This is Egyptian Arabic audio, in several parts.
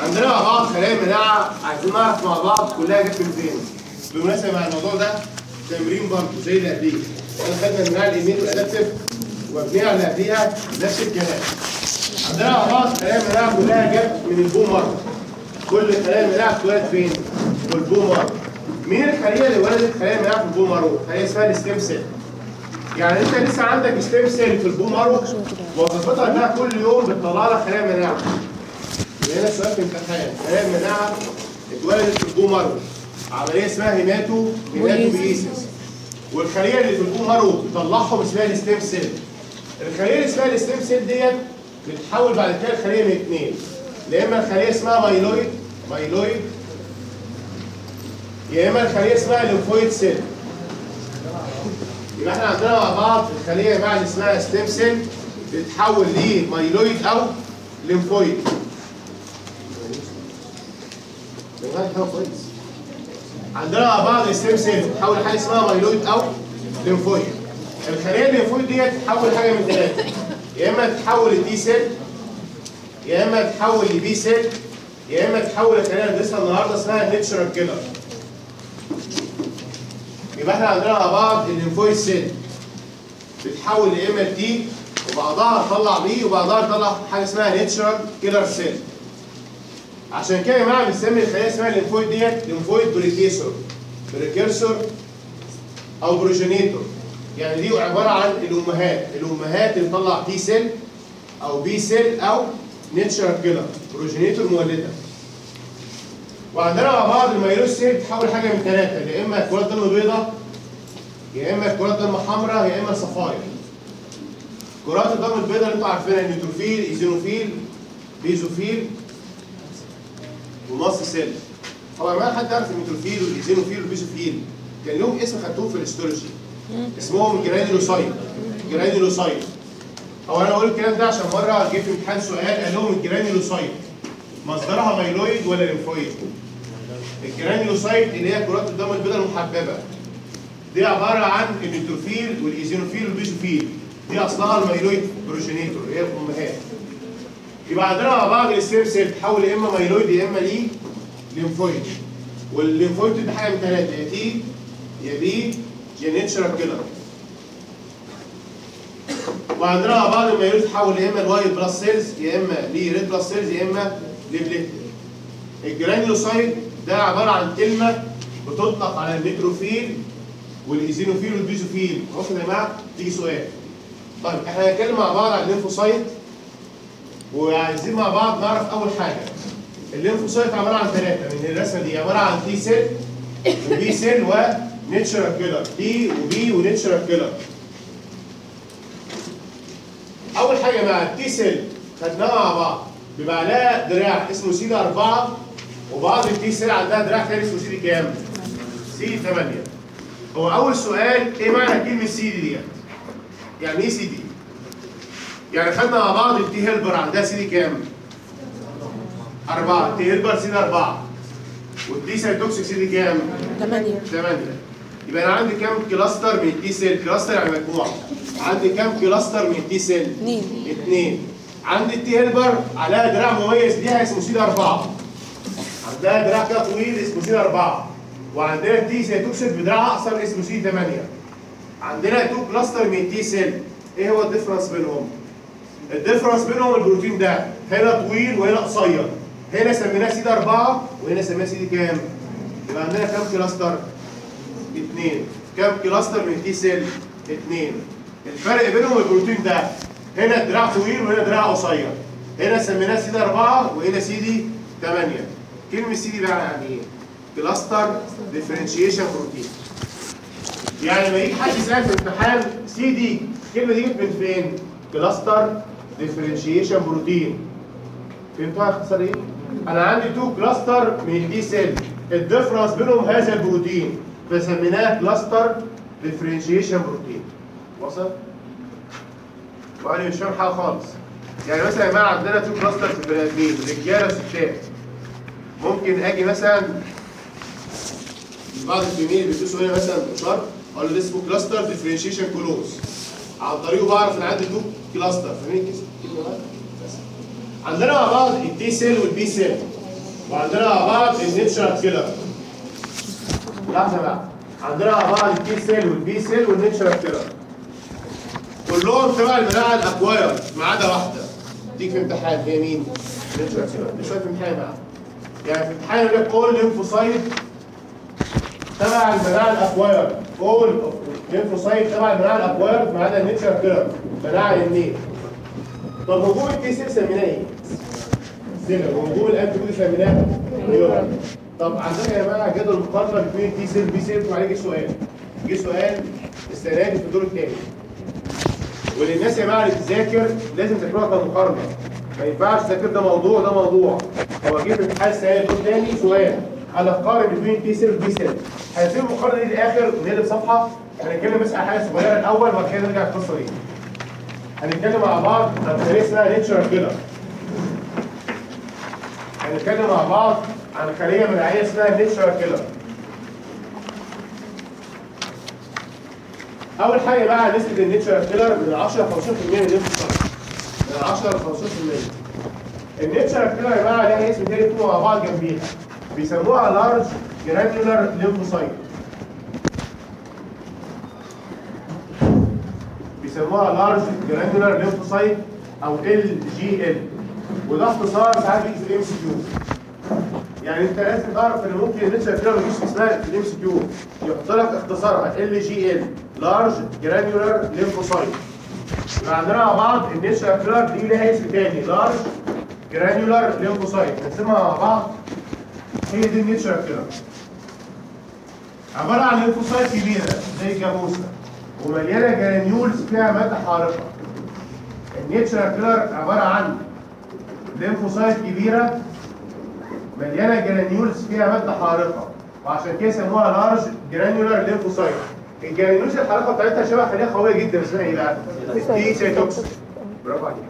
عندنا مع بعض خلايا المناعه عايزين نعرف مع بعض كلها جت من فين بالمناسبه مع الموضوع ده تمرين برضه زي اللي قبليه احنا خدنا المناعه الايمين والادابتيف وابنيه على اللي قبليها نفس الكلام عندنا مع بعض خلايا المناعه كلها جت من البومر كل خلايا المناعه اتولدت فين؟ في البومر مين الخليه اللي ولدت خلايا المناعه في البومر؟ خليه اسمها الستيم سيل يعني انت لسه عندك ستيم سيل في البومر وظيفتها انها كل يوم بتطلع لك خلايا مناعه هنا سؤال في امتحان خلايا المناعه اتولدت في البومر عمليه اسمها هيماتو هيماتو بيسيس والخليه اللي في البومر بتطلعهم اسمها الستيم سيل الخليه اللي اسمها الستيم سيل ديت بتتحول بعد كده الخليه من اثنين يا اما الخليه اسمها مايلويد مايلويد يا اما الخليه اسمها ليمفويد سيل يبقى احنا عندنا مع بعض الخليه يا جماعه اللي اسمها ستيم سيل بتتحول لمايلويد او ليمفويد كويس عندنا مع بعض الستيم سيل بتتحول لحاجه اسمها مايلويد او ليمفويد الخليه الليمفويد ديت تتحول حاجه من ثلاثه يا اما تتحول لتي سيل يا اما تتحول لبي سيل يا اما تتحول لخليه هندسه النهارده اسمها نيتشرال كيلر يبقى احنا عندنا مع بعض الليمفويد سيل بتتحول لام ال تي وبعضها تطلع بي وبعضها تطلع حاجه اسمها نيتشرال كيلر سيل عشان كده يا جماعه بنسمي الخليه اسمها الليمفويد ديت ليمفويد بريكيسور بريكيرسور او بروجينيتور يعني دي عباره عن الامهات الامهات اللي بتطلع تي سيل او بي سيل او نيتشرال كيلر بروجينيتور مولده وعندنا مع بعض الميلوس سيل بتحول حاجه من ثلاثه يا اما كرات دم بيضاء يا اما كرات دم حمراء يا اما صفائح كرات الدم البيضاء اللي انتوا عارفينها نيوتروفيل ايزينوفيل بيزوفيل وماست سيل طبعا ما حد يعرف النيوتروفيل والايزينوفيل والبيزوفيل كان لهم اسم خدتوه في الاستولوجي اسمهم جرانيولوسايت جرانيولوسايت هو انا اقول الكلام ده عشان مره جه في امتحان سؤال قال لهم الجرانيولوسايت مصدرها مايلويد ولا ليمفويد؟ الجرانيولوسايت اللي هي كرات الدم البيضاء المحببه دي عباره عن النيوتروفيل والايزينوفيل والبيزوفيل دي اصلها المايلويد بروجينيتور هي الامهات يبقى عندنا مع بعض الستيم سيل تحول يا اما مايلويد يا اما ليه ليمفويد والليمفويد دي حاجه من ثلاثه يا تي يا بي يا نيتشرال كيلر وعندنا مع بعض المايلويد تحول يا اما لوايت بلس سيلز يا اما لريد بلس سيلز يا اما لبليت الجرانيولوسايت ده عباره عن كلمه بتطلق على النيتروفيل والايزينوفيل والبيزوفيل واخد يا جماعه تيجي سؤال طيب احنا هنتكلم مع بعض عن الليمفوسايت وعايزين مع بعض نعرف اول حاجه الليمفوسايت عباره عن ثلاثه من الرسمه دي عباره عن تي سيل وبي سيل ونيتشرال كيلر تي وبي ونيتشرال كيلر اول حاجه مع التي سيل خدناها مع بعض بيبقى عليها دراع اسمه سي 4 وبعض التي سيل عندها دراع ثاني اسمه سي كام؟ سي 8 هو اول سؤال ايه معنى كلمه سي دي ديت؟ يعني ايه سي دي؟ يعني خدنا مع بعض التي هيلبر عندها سي دي كام؟ أربعة التي هيلبر سي دي أربعة والتي سيتوكسيك سي دي كام؟ 8 8 يبقى انا عندي كام كلاستر من التي سيل؟ كلاستر يعني مجموعة عندي كام كلاستر من التي سيل؟ 2 اثنين عندي التي هيلبر عليها دراع مميز ليها اسمه سي 4 عندها دراع كده طويل اسمه سي 4 وعندنا التي سيتوكسيد بدراع اقصر اسمه سي 8 عندنا تو كلاستر من التي سيل ايه هو الديفرنس بينهم؟ الديفرنس بينهم البروتين ده هنا طويل وهنا قصير هنا سميناه سي 4 وهنا سميناه سي دي كام؟ يبقى عندنا كام كلاستر؟ اثنين كام كلاستر من التي سيل؟ اثنين الفرق بينهم البروتين ده هنا دراع طويل وهنا دراع قصير هنا سميناه سي دي 4 وهنا سي دي 8 كلمه سي دي بقى يعني ايه؟ كلاستر ديفرنشيشن بروتين يعني لما يجي حد يسال في الامتحان سي دي الكلمه دي جت من فين؟ كلاستر ديفرنشيشن بروتين فهمتوها اختصار ايه؟ انا عندي تو كلاستر من الدي سيل الديفرنس بينهم هذا البروتين فسميناه كلاستر ديفرنشيشن بروتين وصل؟ وانا مش فاهم حاجه خالص يعني مثلا يا جماعه عندنا تو كلاستر في البني ادمين رجاله وستات ممكن اجي مثلا بعض الفيميل بيدوسوا هنا مثلا بشار اقول له ده اسمه كلاستر ديفرنشيشن كلوز عن طريقه بعرف ان عندي تو كلاستر فاهمين الكلمه بقى؟ بس. عندنا مع بعض التي سيل والبي سيل وعندنا مع بعض النيتشرال كيلر لحظه بقى عندنا مع بعض التي سيل والبي سيل والنيتشرال كيلر كلهم تبع المناعه الاكواير ما عدا واحده تيجي في امتحان هي مين؟ نيتشرال كيلر دي شويه في امتحان بقى يعني في امتحان يقول لك اول ليمفوسايت تبع المناعه الاكواير اول ليمفوسايت تبع المناعه الاكواير ما عدا النيتشرال كيلر مناعه النيل طب هجوم التي سيل سميناه ايه؟ سيلر وهجوم الانتي بودي سميناه نيورال طب عندنا يا جماعه جدول مقارنه بين التي سيل والبي سيل وعليه جه سؤال جه سؤال السنه دي في الدور الثاني وللناس يا جماعه اللي بتذاكر لازم تذاكروها كمقارنه ما ينفعش تذاكر ده موضوع ده موضوع هو جه في امتحان السنه دي الدور الثاني سؤال انا قارن بين التي سيل والبي سيل هنسيب المقارنه دي للاخر ونقلب صفحه هنتكلم بس عن حاجه صغيره الاول وبعد كده نرجع القصه دي هنتكلم مع بعض عن خليه اسمها نيتشر كيلر هنتكلم مع بعض عن خليه مناعيه اسمها نيتشر كيلر اول حاجه بقى نسبه النيتشر كيلر من 10 ل 15% من الانفصال من 10 ل 15% النيتشر كيلر يا جماعه ليها اسم تاني يكونوا مع بعض جنبيها بيسموها لارج جرانيولار ليمفوسايت بيسموها لارج جرانيولار ليمفوسايت او ال جي ال وده اختصار ساعات بيجي في الام سي كيو يعني انت لازم تعرف ان ممكن النيتشر كيلر ما يجيش اسمها في الام سي كيو يحط لك اختصارها ال جي ال لارج جرانيولار ليمفوسايت يبقى عندنا مع بعض النيتشر كيلر دي لها اسم تاني لارج جرانيولار ليمفوسايت نقسمها مع بعض هي دي النيتشر كيلر عباره عن ليمفوسايت كبيره زي الجاموسه ومليانه جرانيولز فيها ماده حارقه النيتشر كيلر عباره عن ليمفوسايت كبيره مليانه جرانيولز فيها ماده حارقه وعشان كده سموها لارج جرانيولار ليمفوسايت الجرانيولز الحارقه بتاعتها شبه خليه قويه جدا اسمها ايه بقى؟ التي سيتوكسين برافو عليك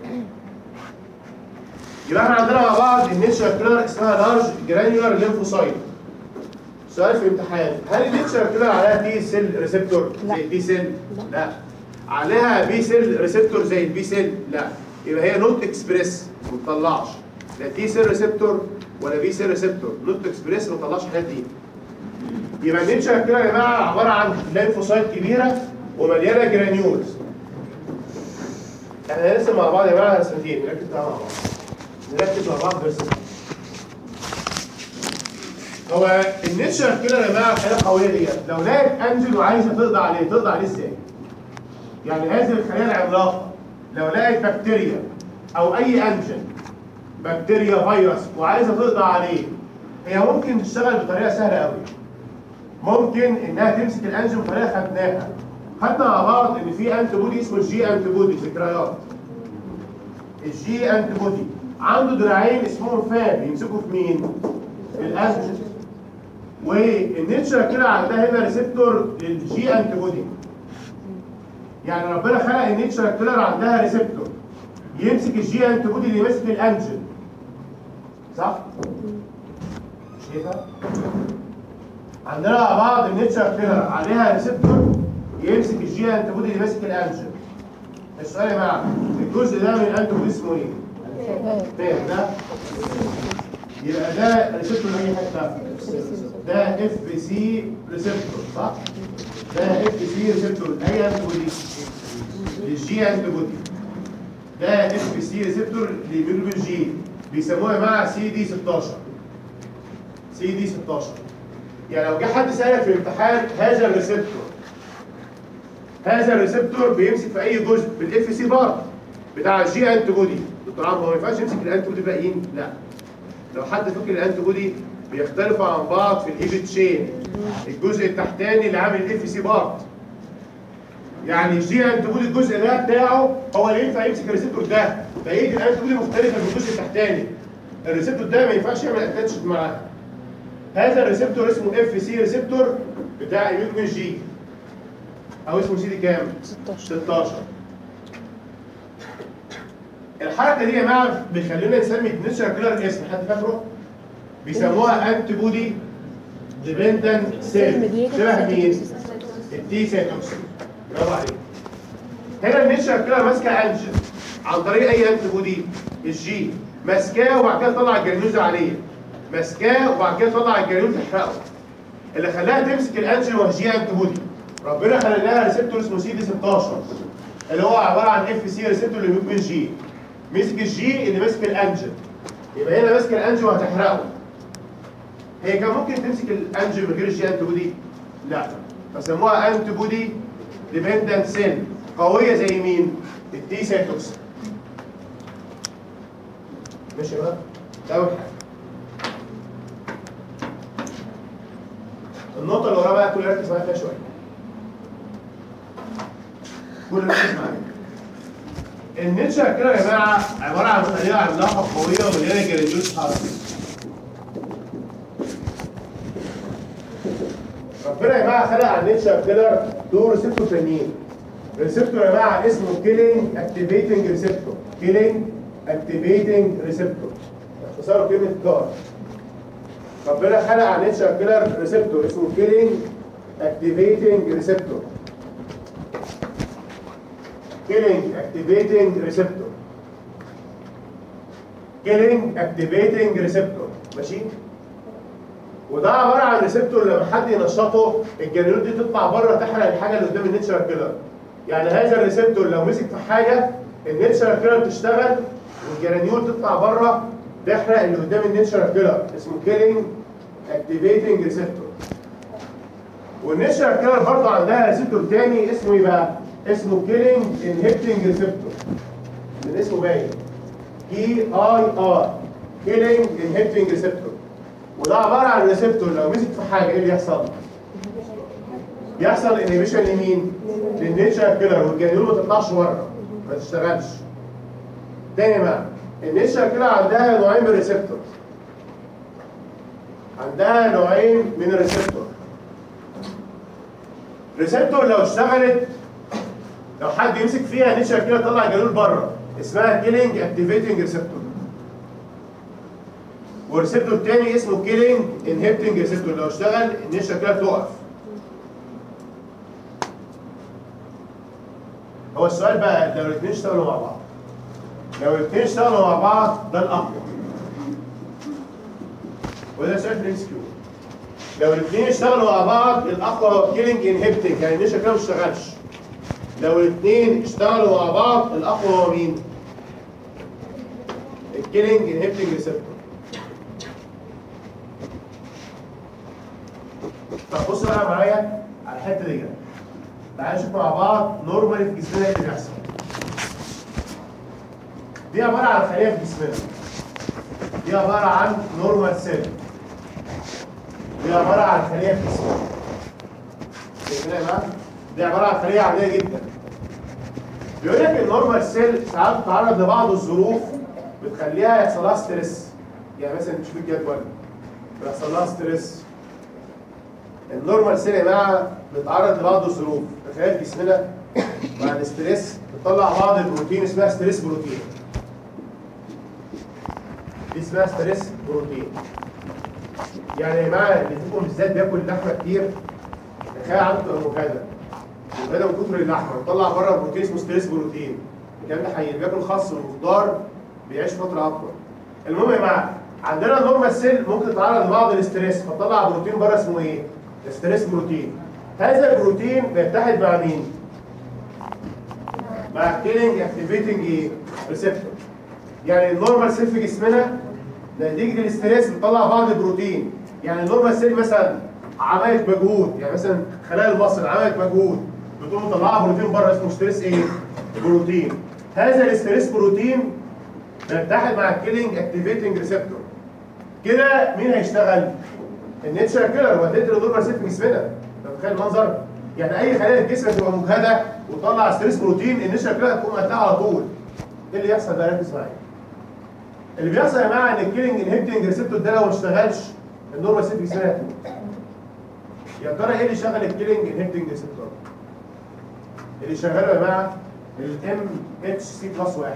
يبقى احنا عندنا مع بعض النيتشر كيلر اسمها لارج جرانيولار ليمفوسايت سؤال في الامتحان هل النيتشر كيلر عليها تي سيل ريسبتور لا. زي البي سيل؟ لا عليها بي سيل ريسبتور زي البي سيل؟ لا يبقى هي نوت اكسبريس ما بتطلعش لا تي سيل ريسبتور ولا بي سيل ريسبتور نوت اكسبريس ما بتطلعش الحاجات دي يبقى النيتشر كيلر يا جماعه عباره عن ليمفوسايت كبيره ومليانه جرانيولز احنا هنرسم مع بعض يا جماعه رسمتين نركز بقى مع بعض نركز مع بعض نرسم هو النيتشر كده يا جماعه الخليه القويه ديت لو لقت انجل وعايزه تقضي عليه تقضي عليه ازاي؟ يعني هذه الخليه العملاقه لو لقت بكتيريا او اي انجل بكتيريا فيروس وعايزه تقضي عليه هي ممكن تشتغل بطريقه سهله قوي ممكن انها تمسك الانجل بطريقه خدناها خدنا مع بعض ان في انتي بودي اسمه الجي انتي بودي ذكريات الجي انتي بودي عنده دراعين اسمهم فاب يمسكوا في مين؟ في الانجل والنيتشر كده عندها هنا ريسبتور للجي انتي بودي يعني ربنا خلق النيتشر كيلر عندها ريسبتور يمسك الجي انتي بودي اللي ماسك الانجل صح؟ شايفها؟ عندنا مع بعض النيتشر كيلر عليها ريسبتور يمسك الجي انتي بودي اللي ماسك الانجل السؤال يا جماعه الجزء ده من الانتي بودي اسمه ايه؟ فاهم ده؟ يبقى ده ريسبتور لاي حته ده اف سي ريسبتور صح؟ ده اف سي ريسبتور اي انتي بودي للجي انتي بودي ده اف سي ريسبتور لميلوبين جي بيسموها يا جماعه سي دي 16 سي دي 16 يعني لو جه حد سالك في الامتحان هذا الريسبتور هذا الريسبتور بيمسك في اي جزء بالاف سي بار بتاع الجي انتي بودي دكتور عمرو هو ما ينفعش يمسك الانتي بودي الباقيين لا لو حد فاكر الانتي بودي بيختلفوا عن بعض في الهيبت تشين الجزء التحتاني اللي عامل الاف سي بارت يعني الجي انتي بودي الجزء ده بتاعه هو اللي ينفع يمسك الريسبتور ده بقيه الانتي بودي مختلفه في الجزء التحتاني الريسبتور ده ما ينفعش يعمل اتاتشد معاه هذا الريسبتور اسمه اف سي ريسبتور بتاع الميوكين جي او اسمه سي دي كام 16 16 الحركه دي يا جماعه بيخلينا نسمي النيتشر كيلر اسم حد فاكره بيسموها انتي بودي ديبندنت سيل شبه مين التي سيتوكسين برافو عليك هنا النيتشر كيلر ماسكه انجل عن طريق اي انتي بودي الجي ماسكاه وبعد كده تطلع الجلوزه عليه ماسكاه وبعد كده تطلع الجريون تحرقه اللي خلاها تمسك الانجل وهجيه انتي بودي ربنا خلق لها ريسبتور اسمه سي دي 16 اللي هو عباره عن اف سي ريسبتور اللي بيكون جي مسك الجي اللي ماسك الانجل يبقى هنا ماسك الانجل وهتحرقه هي كان ممكن تمسك الانجل من غير الجي انتي بودي لا فسموها انتي بودي ديبندنت سيل قويه زي مين التي سيتوكسين ماشي بقى ده اول حاجه النقطه اللي وراها بقى كل ركز معايا فيها شويه كل ركز معايا النيتشر كده يا جماعه عباره عن خليه عملاقه قويه ومليانه جرانيولز حركي ربنا يا جماعه خلق على النيتشر كيلر دور ريسبتور تانيين ريسبتور يا جماعه اسمه كيلينج اكتيفيتنج ريسبتور كيلينج اكتيفيتنج ريسبتور اختصار كلمه كار ربنا خلق على النيتشر كيلر ريسبتور اسمه كيلينج اكتيفيتنج ريسبتور كيلينج اكتيفيتنج ريسبتور كيلينج اكتيفيتنج ريسبتور ماشي وده عباره عن ريسبتور لما حد ينشطه الجرانيول دي تطلع بره تحرق الحاجه اللي قدام النيتشر كيلر يعني هذا الريسبتور لو مسك في حاجه النيتشر كيلر تشتغل والجرانيول تطلع بره تحرق اللي قدام النيتشر كيلر اسمه كيلينج اكتيفيتنج ريسبتور والنيتشر كيلر برضه عندها ريسبتور تاني اسمه ايه بقى؟ اسمه كيلينج انهبتنج ريسبتور من اسمه باين كي اي ار كيلينج انهبتنج ريسبتور وده عباره عن ريسبتور لو مسك في حاجه ايه اللي يحصل؟ يحصل انهبيشن لمين؟ للنيتشر كيلر والجرانيول ما تطلعش بره ما تشتغلش تاني بقى النيتشر كيلر عندها نوعين من الريسبتور عندها نوعين من الريسبتور ريسبتور لو اشتغلت لو حد يمسك فيها نيتشر كيلر تطلع الجرانيول بره اسمها كيلينج اكتيفيتنج ريسبتور وريسبتور تاني اسمه كيلينج انهبتنج ريسبتور لو اشتغل النيتشر كيلر تقف هو السؤال بقى لو الاثنين اشتغلوا مع بعض لو الاثنين اشتغلوا مع بعض ده الاقوى وده سؤال في الام كيو لو الاثنين اشتغلوا مع بعض الاقوى هو كيلينج انهبتنج يعني النشا كده ما اشتغلش لو الاثنين اشتغلوا مع بعض الاقوى هو مين؟ الكيلينج انهبتنج ريسبتور طب بص بقى معايا على الحته دي تعالى نشوف مع بعض نورمالي في جسمنا ايه اللي بيحصل دي عباره عن خليه في جسمنا دي عباره عن نورمال سيل دي عباره عن خليه في جسمنا شايفينها يا جماعه دي عباره عن خليه عاديه جدا بيقول لك النورمال سيل ساعات تتعرض لبعض الظروف بتخليها يحصل لها ستريس يعني مثلا تشوف الجدول بيحصل لها ستريس النورمال سيل يا جماعه بتتعرض لبعض الظروف تخيل جسمنا مع الاستريس بتطلع بعض البروتين اسمها ستريس بروتين دي اسمها ستريس بروتين يعني يا جماعه اللي فيكم بالذات بياكل لحمه كتير تخيل عنده افوكادو الافوكادو من كتر اللحمه بتطلع بره بروتين اسمه ستريس بروتين الكلام ده حقيقي بياكل خس وخضار بيعيش فتره اطول المهم يا جماعه عندنا النورمال سيل ممكن تتعرض لبعض الاستريس فتطلع بروتين بره اسمه ايه؟ ستريس بروتين هذا البروتين بيتحد مع مين؟ مع كيلينج اكتيفيتنج ايه؟ ريسبتور يعني النورمال سيل في جسمنا نتيجه الاستريس بتطلع بعض البروتين يعني النورمال سيل مثلا عملت مجهود يعني مثلا خلايا المصل عملت مجهود بتقوم مطلعه بروتين بره اسمه ستريس ايه؟ بروتين هذا الاستريس بروتين بيتحد مع الكيلينج اكتيفيتنج ريسبتور كده مين هيشتغل؟ النيتشر كيلر وهديت النورمال سيل في جسمنا انت متخيل المنظر؟ يعني اي خلايا في جسمك تبقى مجهده وتطلع ستريس بروتين النيتشر كيلر تقوم قتلها على طول ايه اللي يحصل ده ركز معايا اللي بيحصل يا جماعه ان الكيلينج انهبتنج ريسبتور ده لو ما اشتغلش النورمال سيل في جسمنا هتموت يا ترى ايه اللي شغل الكيلينج انهبتنج ريسبتور؟ اللي شغاله يا جماعه الام اتش سي بلس 1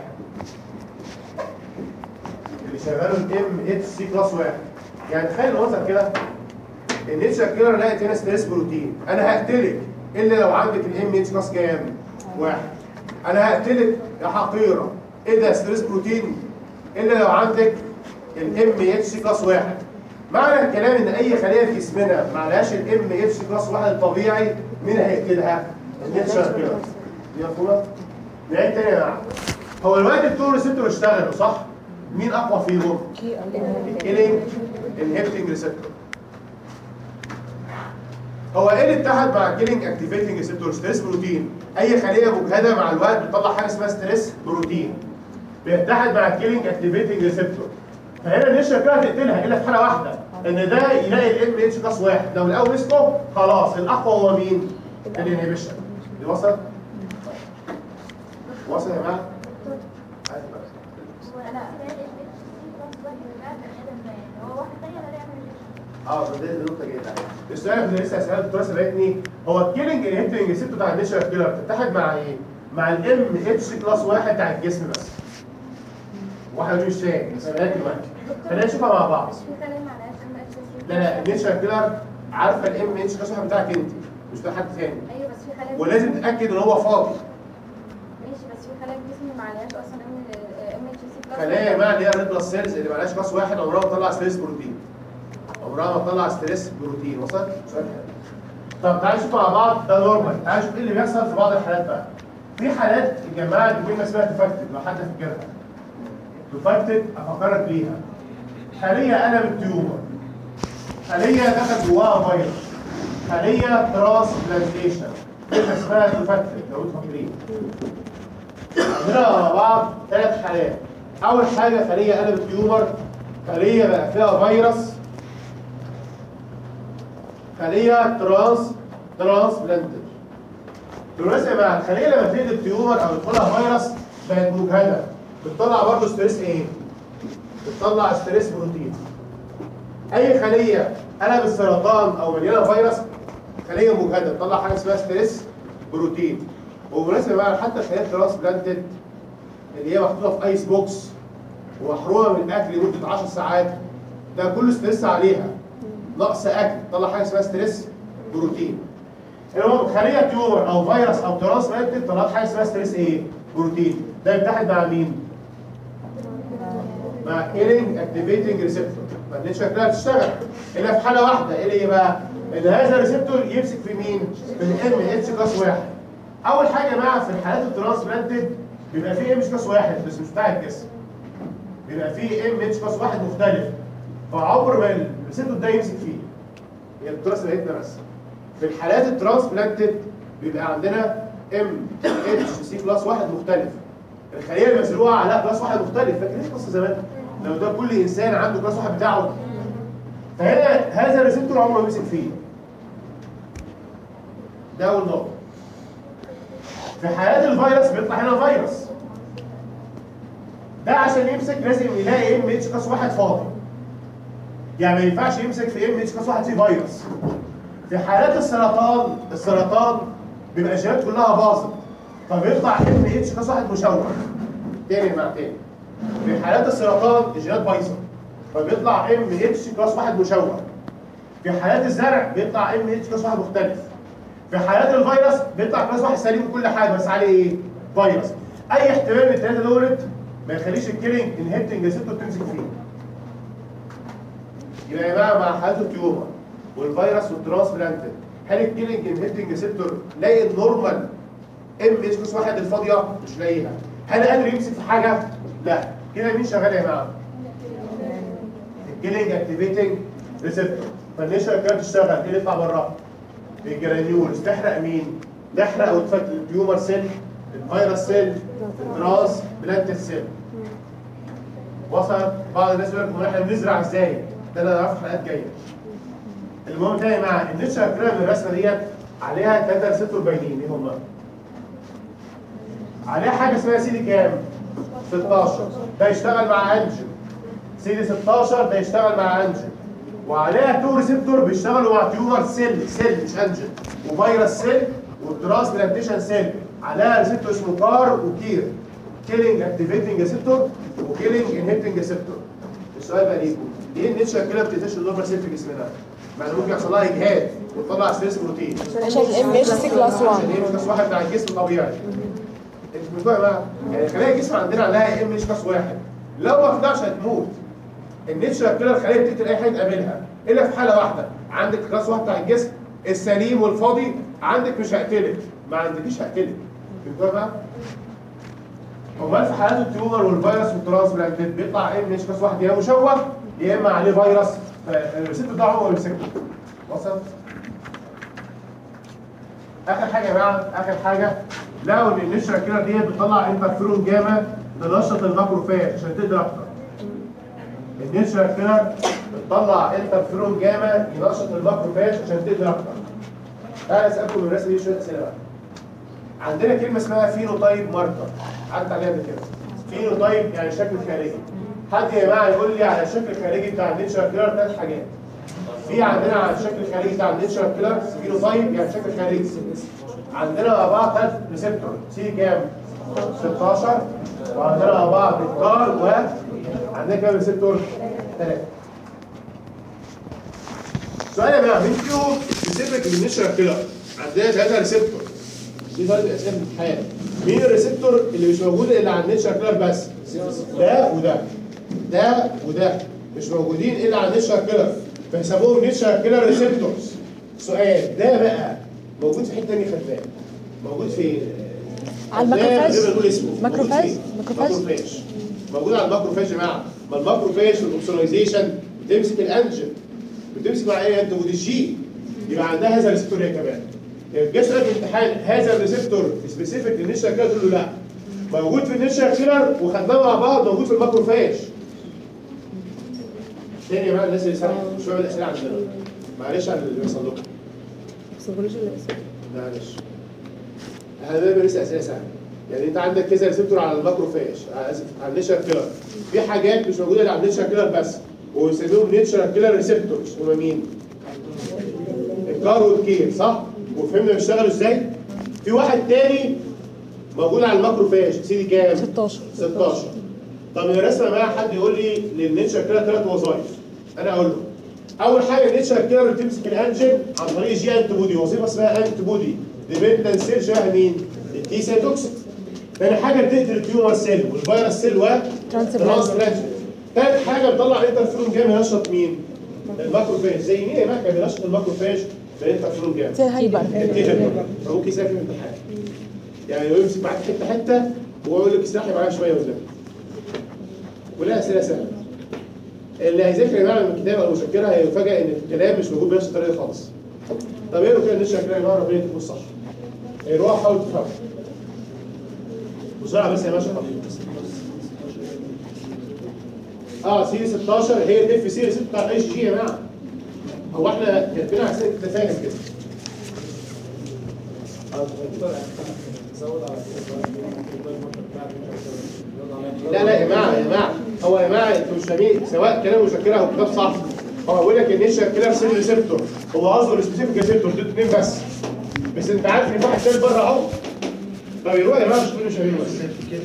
اللي شغاله الام اتش سي بلس 1 يعني تخيل المنظر كده النيتشر كيلر لقيت هنا ستريس بروتين انا هقتلك الا لو عندك الام اتش بلس كام؟ واحد انا هقتلك يا حقيره ايه ده ستريس بروتين الا لو عندك الام اتش سي بلس واحد معنى الكلام ان اي خليه في جسمنا ما عليهاش الام اتش كلاس واحد الطبيعي مين هيقتلها؟ النيتشر كيلر دي مفهومه؟ نعيد تاني يا جماعه هو الوقت التور ريسبتور اشتغلوا صح؟ مين اقوى فيهم؟ الكيلينج انهبتنج ريسبتور هو ايه اللي اتحد مع الكيلينج اكتيفيتنج ريسبتور ستريس بروتين اي خليه مجهده مع الوقت بتطلع حاجه اسمها ستريس بروتين بيتحد مع الكيلينج اكتيفيتنج ريسبتور فهنا النشا كده هتقتلها الا في حاله واحده ان ده يلاقي الام اتش كلاس واحد لو الاول مسكه خلاص الاقوى هو مين؟ الانهبيشن دي وصل؟ وصل يا جماعه؟ هو انا هو واحد تاني ولا يعمل اه ده دي نقطه جيده السؤال اللي لسه هساله الدكتوره سالتني هو الكيلينج انهبتنج ريسبتور بتاع النشا كيلر بتتحد مع ايه؟ مع الام اتش كلاس واحد بتاع الجسم بس واحد مش فاهم بس انا دلوقتي خلينا نشوفها مع بعض مش في كلام على ام اتش سي لا لا النيتشر كيلر عارفه الام اتش كلاس واحد بتاعك انت مش بتاع حد تاني ايوه بس في خلايا ولازم تتاكد ان هو فاضي ماشي بس في خلايا الجسم ما عليهاش اصلا ام ام اتش سي بلس خلايا يا جماعه اللي هي الريد بلس سيلز اللي معلهاش كلاس واحد عمرها ما تطلع ستريس بروتين عمرها ما تطلع ستريس بروتين وصلت؟ سؤال حلو. طب تعالوا نشوف مع بعض ده نورمال تعالوا نشوف ايه اللي بيحصل في بعض الحالات بقى في حالات الجماعه دي كلمه اسمها تفكتد لو حد فاكرها تفكتد افكرك بيها خليه قلبت تيومر خليه دخل جواها فيروس خليه ترانسبلانتيشن كلمه اسمها تفكتد لو انتوا فاكرين عندنا مع بعض ثلاث حالات اول حاجه خليه قلبت تيومر خليه بقى فيها فيروس خليه ترانس ترانسبلانتد بالمناسبه مع الخليه لما تقلب تيومر او يدخلها فيروس بقت مجهده بتطلع برضه ستريس ايه؟ بتطلع ستريس بروتين اي خليه قلب السرطان او مليانه فيروس خليه مجهده بتطلع حاجه اسمها ستريس بروتين وبالمناسبه بقى حتى الخلايا ترانسبلانتد اللي هي محطوطه في ايس بوكس ومحرومه من الاكل لمده 10 ساعات ده كله ستريس عليها نقص اكل طلع حاجه اسمها ستريس بروتين المهم خليه تيومر او فيروس او ترانسبلانتد طلعت حاجه اسمها ستريس ايه؟ بروتين ده يتحد مع مين؟ مع كيلينج اكتيفيتنج ريسبتور فالنيت شكلها بتشتغل الا في حاله واحده ايه اللي هي بقى؟ ان هذا الريسبتور يمسك في مين؟ في الام اتش كلاس واحد اول حاجه يا جماعه في الحالات الترانسبلانتد بيبقى فيه ام اتش كلاس واحد بس مش بتاع الجسم بيبقى فيه ام اتش كلاس واحد مختلف فعمر ما الريسبتور ده يمسك فيه هي الدكتوره سمعتنا بس في الحالات الترانسبلانتد بيبقى عندنا ام اتش سي كلاس واحد مختلف الخليه المزروعه عليها كلاس واحد مختلف فاكرين القصه زمان لو ده كل انسان عنده كلاس واحد بتاعه فهنا هذا الريسبتور عمره ما مسك فيه ده اول نقطه في حالات الفيروس بيطلع هنا فيروس ده عشان يمسك لازم يلاقي ام اتش كلاس واحد فاضي يعني ما ينفعش يمسك في ام اتش كلاس واحد فيه فيروس في حالات السرطان السرطان بيبقى الجينات كلها باظت فبيطلع ام اتش كلاس واحد مشوه تاني مع تاني في حالات السرطان الجينات بايظه فبيطلع ام اتش كلاس واحد مشوه في حالات الزرع بيطلع ام اتش كلاس واحد مختلف في حالات الفيروس بيطلع كلاس واحد سليم كل حاجه بس عليه ايه؟ فيروس اي احتمال من الثلاثه دولت ما يخليش الكيلينج انهبتنج ريسبتور تمسك فيه يبقى يا جماعه مع حالات التيومر والفيروس والترانسبلانتد هل الكيلينج انهبتنج ريسبتور لاقي النورمال ام اتش كلاس واحد الفاضيه مش لاقيها هل قادر يمسك في حاجه؟ لا كده مين شغال يا جماعه؟ الكيلينج اكتيفيتنج ريسبتور فالنشا كانت تشتغل ايه اللي يطلع بره؟ الجرانيولز تحرق مين؟ تحرق وتفك التيومر سيل الفيروس سيل التراس بلانتد سيل وصل بعض الناس يقول لك احنا بنزرع ازاي؟ ده انا هعرف حلقات جايه المهم تاني مع النشا كده من الرسمه ديت عليها ثلاثه ريسبتور باينين ايه هم؟ عليها حاجه اسمها سي دي كام؟ 16 ده يشتغل مع انجل سي دي 16 ده يشتغل مع انجل وعليها تو ريسبتور بيشتغلوا مع تيومر سيل سيل مش انجل وفيروس سيل والترانسبلانتيشن سيل عليها ريسبتور اسمه كار وكير كيلينج اكتيفيتنج ريسبتور وكيلينج انهبتنج ريسبتور السؤال بقى ليكم ليه النيتشر كده بتقتلش النورمال سيل في جسمنا؟ ما ممكن يحصل لها اجهاد وتطلع ستريس بروتين عشان الام اتش سي كلاس عشان 1 ايه كلاس واحد بتاع الجسم طبيعي انت بتقول بقى يعني خلايا الجسم عندنا عليها ام اتش كلاس واحد لو ما طلعش هتموت النيتشرال كيلر خليه بتقتل اي حاجه تقابلها الا في حاله واحده عندك كلاس واحد بتاع الجسم السليم والفاضي عندك مش هقتلك ما عندكيش هقتلك فهمتوها بقى؟ امال في حالات التيومر والفيروس والترانسبلانتات بيطلع ايه من كلاس واحد يا مشوه يا اما عليه فيروس فالريسيبت بتاعه هو اللي بيمسكه وصل؟ اخر حاجه يا جماعه اخر حاجه لقوا ان النشره كده دي بتطلع انترفيرون جاما تنشط الماكروفاج عشان تقدر اكتر النشره كده بتطلع انترفيرون جاما ينشط الماكروفاج عشان تقدر اكتر تعالى اسالكم من الرسمه دي شويه اسئله بقى عندنا كلمه اسمها فينوتايب ماركر عدت عليها قبل كده فينوتايب يعني شكل خارجي حد يا جماعه يقول لي على الشكل الخارجي بتاع النيتشر كيلر ثلاث حاجات في عندنا على الشكل الخارجي بتاع النيتشر كيلر فينوتايب يعني شكل خارجي عندنا مع بعض ثلاث ريسبتور سي كام 16 وعندنا مع بعض الكار و عندنا كام ريسبتور ثلاثه سؤال يا جماعه مين فيهم سبيسيفيك للنيتشر كيلر عندنا ثلاثه ريسبتور دي ثلاث اسئله في الامتحان مين الريسبتور اللي مش موجود الا على النيتشر كيلر بس ده وده ده وده مش موجودين الا على النيتشر كيلر فيسموهم نيتشر كيلر ريسبتورز سؤال ده بقى موجود في حته ثانيه خدناه موجود في على خدناه الماكروفاج؟ من غير ما نقول اسمه موجود ماكروفاج؟ فين؟ ماكروفاج؟ ماكروفاج موجود على الماكروفاج يا جماعه ما الماكروفاج والاوبسونايزيشن بتمسك الانجن بتمسك مع ايه انت الجي يبقى عندها هذا الريسبتور هي كمان جه سؤال في الامتحان هذا الريسبتور سبيسيفيك للنشا كده تقول له لا موجود في النشا كيلر وخدناه مع بعض موجود في الماكروفاج تاني يا جماعه الناس اللي سامعه مش فاهم الاسئله عندنا معلش على اللي بيحصل لكم معلش احنا دايما لسه اسئله سهله يعني انت عندك كذا ريسبتور على الماكروفاج على اسف على النيتشر كيلر في حاجات مش موجوده على النيتشر كيلر بس ويسموهم نيتشر كيلر ريسبتورز هم مين؟ الكار والكير صح؟ وفهمنا بيشتغلوا ازاي؟ في واحد تاني موجود على الماكروفاج سيدي كام؟ 16 16 طب الرسمه بقى حد يقول لي للنيتشر كيلر ثلاث وظائف انا اقول له اول حاجه النيتشر كيلر بتمسك الانجن عن طريق جي انت بودي وظيفه اسمها انت بودي ديبندنت سيل شبه مين؟ التي سيتوكسيك تاني حاجه بتقتل التيومر سيل والفيروس سيل و ترانسبلانت. تالت حاجه بتطلع انترفيرون جاما ينشط مين؟ الماكروفاج زي مين يا مكه بينشط الماكروفاج بالانترفيرون جاما زي هايبر التيتر فممكن يسافر في الامتحان يعني لو يمسك معاك حته حته وهو يقول لك اسرحي معايا شويه قدام كلها اسئله سهله اللي هيذاكر يا جماعه من الكتاب او المذكره هيفاجئ ان الكلام مش موجود بنفس الطريقه خالص طب ايه كده نشرح كده يا جماعه ربنا يكون صح روح حاول تفهم بسرعه بس يا باشا اه سي 16 هي الاف سي ريسيت بتاع اي جي يا جماعه هو احنا كاتبين على سنه تفاهم كده لا لا يا جماعه يا جماعه هو يا جماعه انتوا مش فاهمين سواء كلام مذكره او كتاب صح هو بيقول لك النيشر كيلر سيل ريسبتور هو قصده السبيسيفيك ريسبتور دول اثنين بس بس انت عارف ان في واحد تاني بره اهو طب يروح يا جماعه مش كلنا شايفينه بس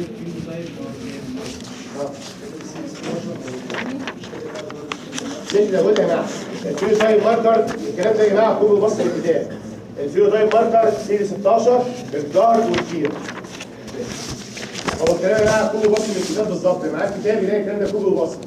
مش لو قلت يا جماعه الفيرو تايم ماركر الكلام ده يا جماعه كله بص للكتاب الفيرو تايم ماركر سيري 16 الجارد والكير هو الكلام يا جماعه كله بص للكتاب بالظبط معاك كتاب يلاقي الكلام ده كله بص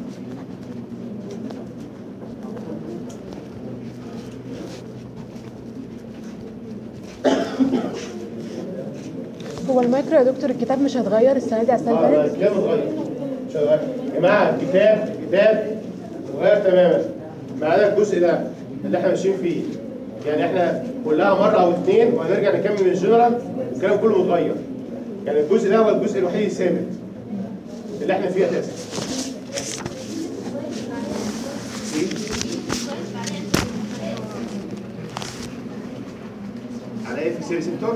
هو المايكرو يا دكتور الكتاب مش هيتغير السنه دي على السنه اه اللي لا، فاتت الكتاب اتغير مش هيتغير. يا جماعه الكتاب الكتاب اتغير تماما ما عدا الجزء ده اللي احنا ماشيين فيه يعني احنا كلها مره او اثنين وهنرجع نكمل الجنرال الكلام كله متغير يعني الجزء ده هو الجزء الوحيد الثابت اللي احنا فيه اساسا على ايه في سيري سيبتور؟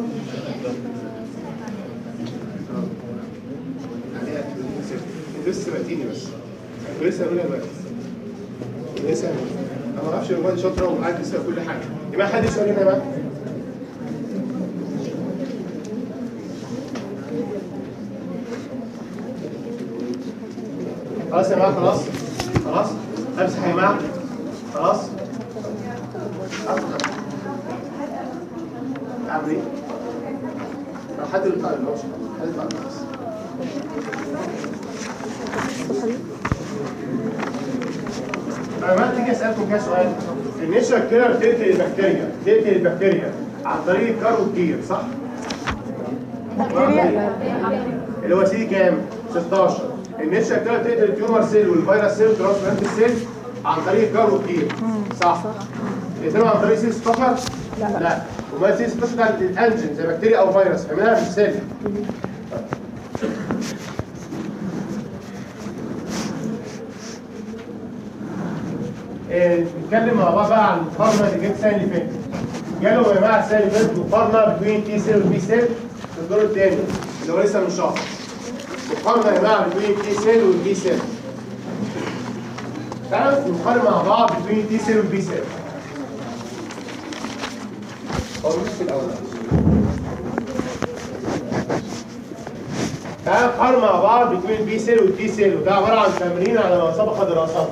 عليها انت لسه سبقتيني بس انت لسه هقولها دلوقتي لسه انا ما اعرفش الواد شاطره وقاعد تسال كل حاجه يا جماعه حد يسال هنا بقى خلاص يا جماعه خلاص خلاص امسح يا جماعه خلاص اعمل ايه؟ حد اللي طالع الموش حد اللي طالع بس فما تيجي اسالكم كده سؤال النشا كيلر تقتل البكتيريا تقتل البكتيريا عن طريق الكار والكير صح؟ اللي هو سي كام؟ 16 النشا كيلر تقتل التيومر سيل والفيروس سيل والترانسبلانت سيل عن طريق الكار والكير صح يقتلوا عن طريق سي 16 لا لا وما سي 16 ده الانجن زي بكتيريا او فيروس فاهمينها في السيل آه، نتكلم مع بعض بقى عن المقارنه اللي جت السنه اللي فاتت. جاله يا جماعه السنه اللي فاتت مقارنه بين تي سيل وبي سيل في الدور الثاني اللي هو لسه من شهر. مقارنه يا جماعه بين تي سيل والبي سيل. تعالوا نقارن مع بعض بين تي سيل والبي سيل. هو مش في الاول. تعالوا نقارن مع بعض بين البي سيل والتي سيل وده عباره عن تمرين على ما سبق دراسته.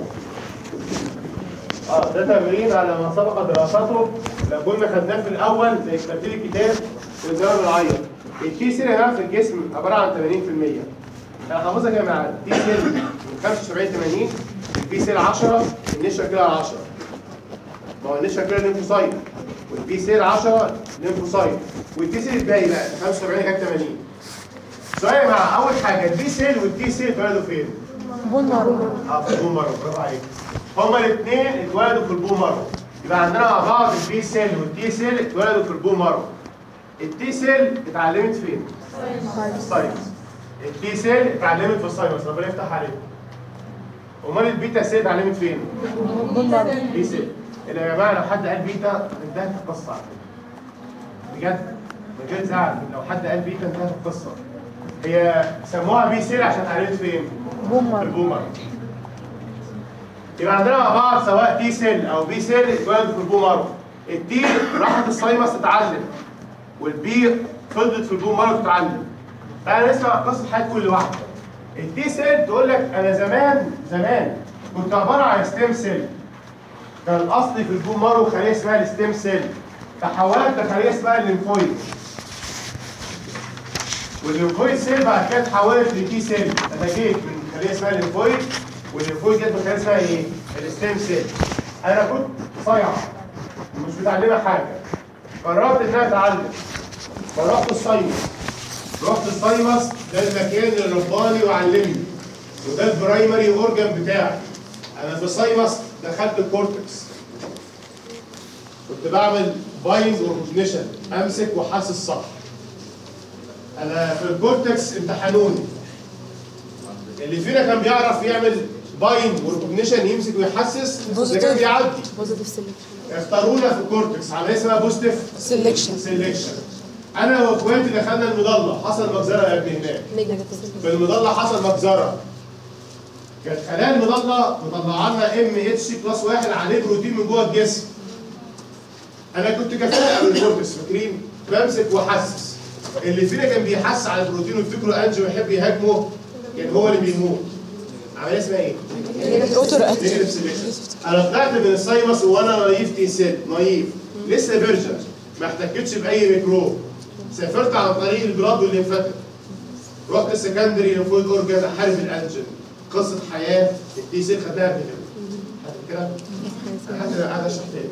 اه ده تمرين على ما سبق دراسته لو كنا خدناه في الاول زي ترتيب الكتاب والجواب العيط التي سيل هنا في الجسم عباره عن 80% انا حافظها يا جماعه التي سيل من 75 80 البي سيل 10 النشا كده 10 ما هو النشا كده ليمفوسايت والبي سيل 10 ليمفوسايت والتي سيل الباقي بقى 75 كام 80 سؤال يا جماعه اول حاجه البي سيل والتي سيل اتولدوا فين؟ بون مارو اه في البوم مارو برافو عليك هما الاثنين اتولدوا في البوم مارو يبقى عندنا مع بعض البي سيل والتي سيل اتولدوا في البوم مارو التي سيل اتعلمت فين؟ الساينس التي سيل اتعلمت في الساينس ربنا يفتح عليكم امال البيتا سيل اتعلمت فين؟ بون مارو بي سيل اللي يا جماعه لو حد قال بيتا انتهت القصه على فكره بجد من غير زعل لو حد قال بيتا انتهت القصه هي سموها بي سيل عشان اتعلمت فين؟ بون في مارو البومر يبقى عندنا مع بعض سواء تي سيل او بي سيل اتولدوا في البومر التي راحت السايمس تتعلم والبي فضلت في البومر تتعلم تعالى نسمع قصه حياه كل واحده التي سيل تقول لك انا زمان زمان كنت عباره عن ستيم سيل كان الاصل في البومر خليه اسمها الستيم سيل تحولت لخليه اسمها الليمفويد والليمفويد سيل بعد كده اتحولت لتي سيل انا جيت من خليه اسمها الليمفويد والليمفويد جت من خليه اسمها ايه؟ الستيم سيل انا كنت صايعه ومش متعلمه حاجه قررت ان انا اتعلم فرحت السايمس رحت السايمس ده المكان اللي رباني وعلمني وده البرايمري اورجان بتاعي انا في السايمس دخلت الكورتكس كنت بعمل بايند وريكوجنيشن امسك واحسس صح انا في الكورتكس امتحنوني اللي فينا كان بيعرف يعمل بايند وريكوجنيشن يمسك ويحسس ده كان بيعدي بوزيتيف سيلكشن اختارونا في الكورتكس عمليه اسمها بوزيتيف سيلكشن سيلكشن انا واخواتي دخلنا المضله حصل مجزره يا ابني هناك نيجاتيف في المضله حصل مجزره كانت خلايا المضله مطلعه لنا ام اتش بلس واحد عليه بروتين من جوه الجسم انا كنت كفاءه قبل الكورتكس فاكرين بمسك واحسس اللي فينا كان بيحس على البروتين ويفتكروا انجي ويحب يهاجمه كان هو اللي بيموت عمليه اسمها ايه؟ اوتو نيجاتيف سيلكشن انا طلعت من السايمس وانا نايف تي سيل نايف لسه فيرجن ما احتكتش باي ميكروب سافرت عن طريق البلاد والليمفاتيك رحت السكندري ليمفويد اورجان احارب الانجن قصه حياه التي سيل خدناها قبل كده حد كده حتى انا قاعد اشرح تاني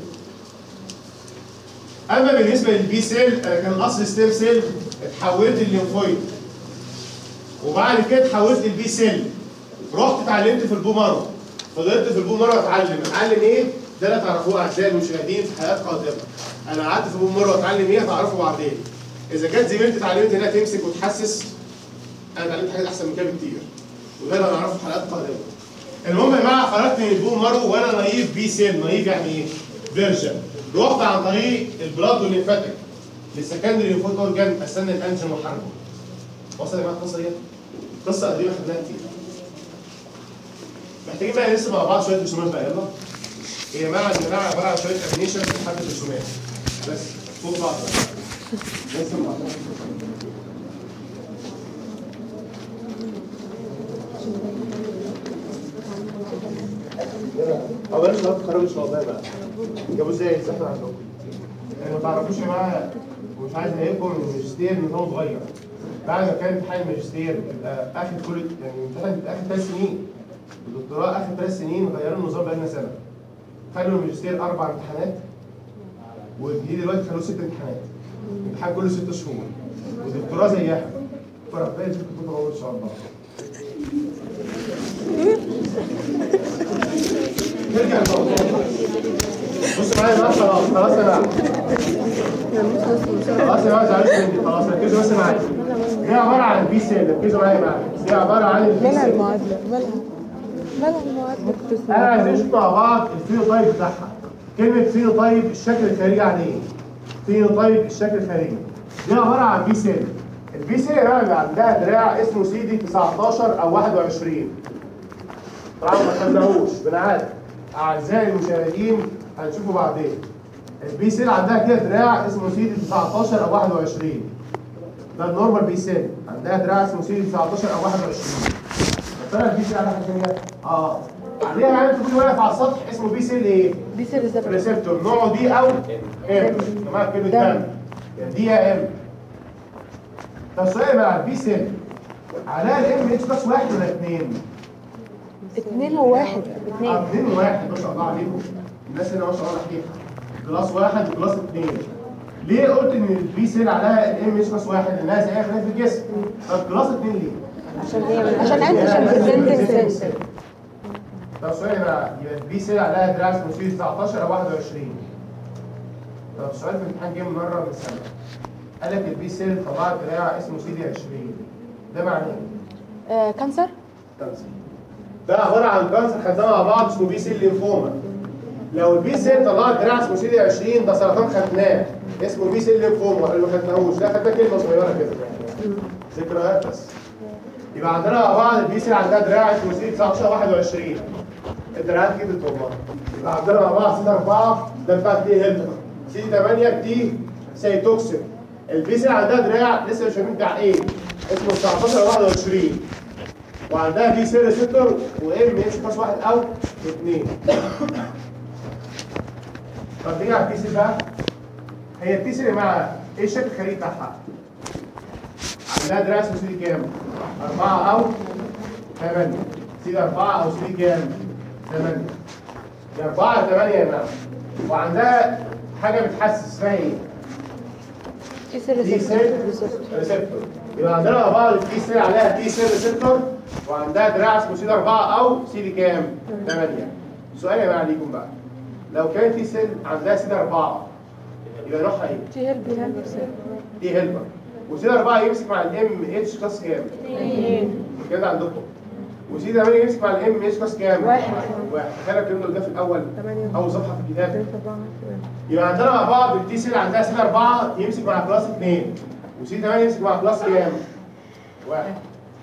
اما بالنسبه للبي سيل انا كان اصل ستيم سيل اتحولت الليمفويد وبعد كده اتحولت البي سيل رحت اتعلمت في البومارو فضلت في البومارو اتعلم اتعلم ايه ده اللي تعرفوه اعزائي المشاهدين في حلقات قادمه انا قعدت في البومارو اتعلم ايه هتعرفوا بعدين اذا كانت زميلتي اتعلمت انها تمسك وتحسس انا اتعلمت حاجات احسن من كده بكتير وده اللي هنعرفه في حلقات قادمه المهم يا جماعه خرجت من البومارو وانا نايف بي سيل نايف يعني ايه فيرجن رحت عن طريق البلاد والليمفاتيك للسكندري ليمفويد اورجان استنى الانجن وحاربه وصل يا جماعه القصه دي قصه قديمه خدناها كتير محتاجين بقى نرسم مع بعض شويه رسومات بقى يلا هي يا جماعه الجماعه عباره عن شويه انيميشن لحد الرسومات بس فوق بعض بقى. نرسم مع بعض او بلاش نقعد تخرجوا الشباب بقى جابوا ازاي الزحمه عندكم يعني ما تعرفوش يا جماعه ومش عايز الاقيكم ان الماجستير نظامه اتغير بعد ما كان امتحان الماجستير بيبقى اخر كل يعني امتحان بيبقى اخر ثلاث سنين الدكتوراه اخر ثلاث سنين غيروا النظام بقالنا سنه خلوا الماجستير اربع امتحانات والجديد دلوقتي خلوه ست امتحانات الامتحان كله ست شهور والدكتوراه زيها فربنا يجزيكم كتب ان شاء الله نرجع للموضوع بص معايا بقى خلاص خلاص يا جماعه خلاص يا جماعه زعلت مني خلاص ركزوا بس معايا دي عباره عن بي سيل ركزوا معايا بقى دي عباره عن البي مالها سيل المعادلة مالها مالها المعادلة انا عايزين نشوف مع بعض الفينوتايب بتاعها كلمه فينوتايب الشكل الخارجي عن ايه طيب الشكل الخارجي دي عباره عن بي سيل البي سيل يا جماعه بيبقى عندها دراع اسمه سي دي 19 او 21 طبعا ما خدناهوش بنعاد اعزائي المشاهدين هنشوفه بعدين البي سيل عندها كده دراع اسمه سي دي 19 او 21 ده النورمال بي سيل عندها دراع اسمه سي دي 19 او 21 بس انا البي سيل على حاجه ثانيه اه عليها يعني تكون واقف على السطح اسمه بي سيل ايه؟ دي سير ريسبتور ريسبتور نوعه دي او ام يا جماعه كلمه دم. دم يا دي يا ام طب سؤال بقى على البي سيل عليها الام اتش بس واحد ولا اثنين؟ اتنين وواحد اه اثنين وواحد ما شاء الله عليكم الناس هنا ما شاء الله حقيقة جلاس واحد وجلاس اثنين ليه قلت ان البي سيل عليها الام اتش بس واحد لانها زيها خلاف في الجسم طب جلاس اثنين ليه؟ عشان هي عشان انتشن بريزنتنج سيل طب سؤال بقى يبقى البي سيل عليها دراع اسمه سي 19 او 21 طب سؤال في الامتحان جه مره من سنه قال لك البي سيل طلعت دراع اسمه سي دي 20 ده معناه ايه؟ آه كانسر كانسر ده عباره عن كانسر خدناه مع بعض اسمه بي سيل لينفوما لو البي سيل طلعت دراع اسمه سي دي 20 ده سرطان خدناه اسمه بي سيل لينفوما اللي ما خدناهوش ده خدناه كلمه صغيره كده ذكريات بس يبقى عندنا مع بعض البي سيل عندها دراع اسمه سي 19 21 الدراعات كبرت والله يبقى عندنا مع بعض سي 4 ده بتاع تي هيلتر سي 8 تي سيتوكسين البي سيل عندها دراع لسه مش فاهمين بتاع ايه اسمه 19 21 وعندها بي سيل ريسبتور وام اتش بلس واحد او اثنين طب نيجي على البي سيل بقى هي البي سيل يا جماعه ايه الشكل الخارجي بتاعها؟ عندها دراع اسمه سي دي كام؟ أربعة أو ثمانية سي دي أربعة أو سي دي كام؟ ثمانية دي أربعة ثمانية يا جماعة وعندها حاجة بتحسس اسمها إيه؟ دي سير دي سيل ريسبتور يبقى عندنا مع بعض التي سيل عليها تي سيل ريسبتور وعندها دراع اسمه سي دي 4 او سي دي كام؟ 8 سؤال يا جماعه ليكم بقى لو كان تي سيل عندها سي دي 4 يبقى نوعها ايه؟ تي هيلب دي هيلبر وسي دي 4 يمسك مع الام اتش كلاس كام؟ كده عندكم وسي دي 8 يمسك مع الام اتش كلاس كام؟ واحد. واحد تخيل الكلام ده في الاول تمانية. اول صفحه في الكتاب يبقى عندنا مع بعض التي سيل عندها سيل 4 يمسك مع كلاس 2 وسي 8 يمسك مع كلاس كام؟ واحد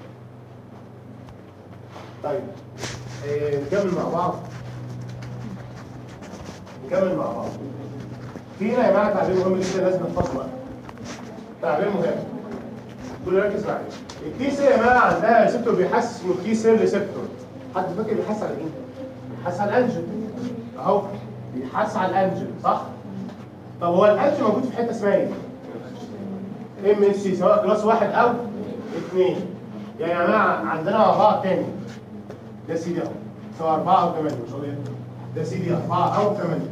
طيب إيه نكمل مع بعض نكمل مع بعض في هنا يا جماعه تعبير مهم جدا لازم نحفظه بقى تعبير مهم كل ركز معايا التي سيل يا جماعه عندها ريسبتور بيحسس اسمه التي سيل ريسبتور حد فاكر بيحسس على ايه؟ بيحسس على الانجل اهو بيحسس على الانجل صح؟ طب هو الانجل موجود في حته اسمها ايه؟ ام اس سي سواء كلاس واحد او اثنين يا جماعه عندنا مع بعض تاني ده سي دي اهو سواء اربعه او ثمانيه مش قضيه ده سي دي اربعه او ثمانيه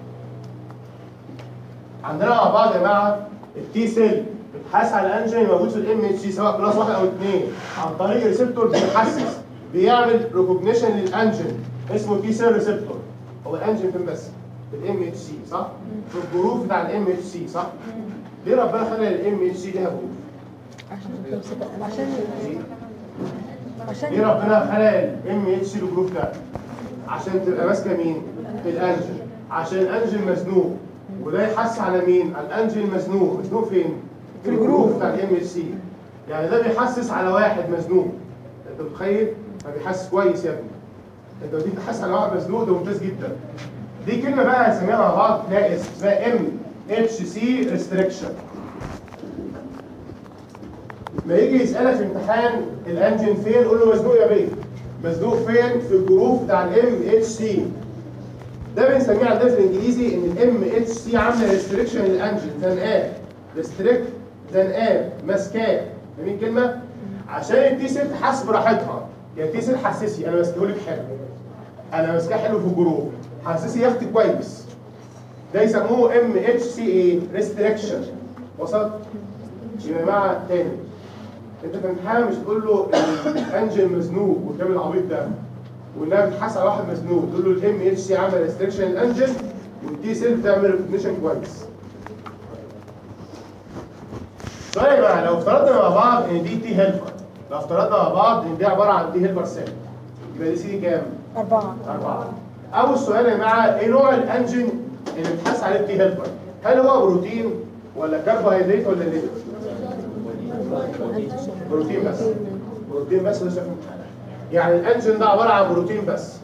عندنا مع بعض يا جماعه التي سيل بتحس على الانجين موجود في الام اتش سي سواء كلاس واحد او اثنين عن طريق ريسبتور بيحسس بيعمل ريكوجنيشن للانجين اسمه تي سيل ريسبتور هو الانجين فين بس؟ في الام اتش سي صح؟ في الجروف بتاع الام اتش سي صح؟ ليه ربنا خلى الام اتش سي ليها جروف؟ عشان عشان ليه ربنا خلى الام اتش سي الجروف ده؟ عشان تبقى ماسكه مين؟ الانجين عشان الانجين مزنوق وده يحس على مين؟ على الانجين مزنوق مزنوق فين؟ في الجروف بتاع الام اتش سي يعني ده بيحسس على واحد مزنوق انت متخيل؟ فبيحسس كويس يا ابني انت لو تيجي تحس على واحد مزنوق ده ممتاز جدا دي كلمه بقى هنسميها مع بعض تلاقي اسم اسمها ام اتش سي ريستريكشن ما يجي يسالك في امتحان الانجن فين قول له مزنوق يا بيه مزنوق فين في الجروف بتاع الام اتش سي ده بنسميه عندنا في الانجليزي ان الام اتش سي عامله ريستريكشن للانجن زنقاه ريستريكت زنقاه ماسكاه فاهمين الكلمه عشان التي سيل تحس براحتها يا تي سيل حساسي انا ماسكه لك حلو انا ماسكاه حلو في الجروب حساسي يا اختي كويس ده يسموه ام اتش سي اي ريستريكشن وصلت يبقى مع تاني انت في الامتحان مش تقول له الانجن مزنوق والكلام العبيط ده وانها بتحس على واحد مزنوق تقول له الام اتش سي عمل ريستريكشن الانجن والتي سيل بتعمل ريكوجنيشن كويس طيب يا جماعه لو افترضنا مع بعض ان دي تي هيلبر لو افترضنا مع بعض ان دي عباره عن تي هيلبر سيل يبقى دي سي دي كام؟ أربعة أربعة. أول سؤال يا جماعة إيه نوع الأنجن اللي بتحس عليه التي هيلبر؟ هل هو بروتين ولا كربوهيدرات ولا ليبيد؟ بروتين بس. بروتين بس ولا شايف يعني الأنجن ده عبارة عن بروتين بس.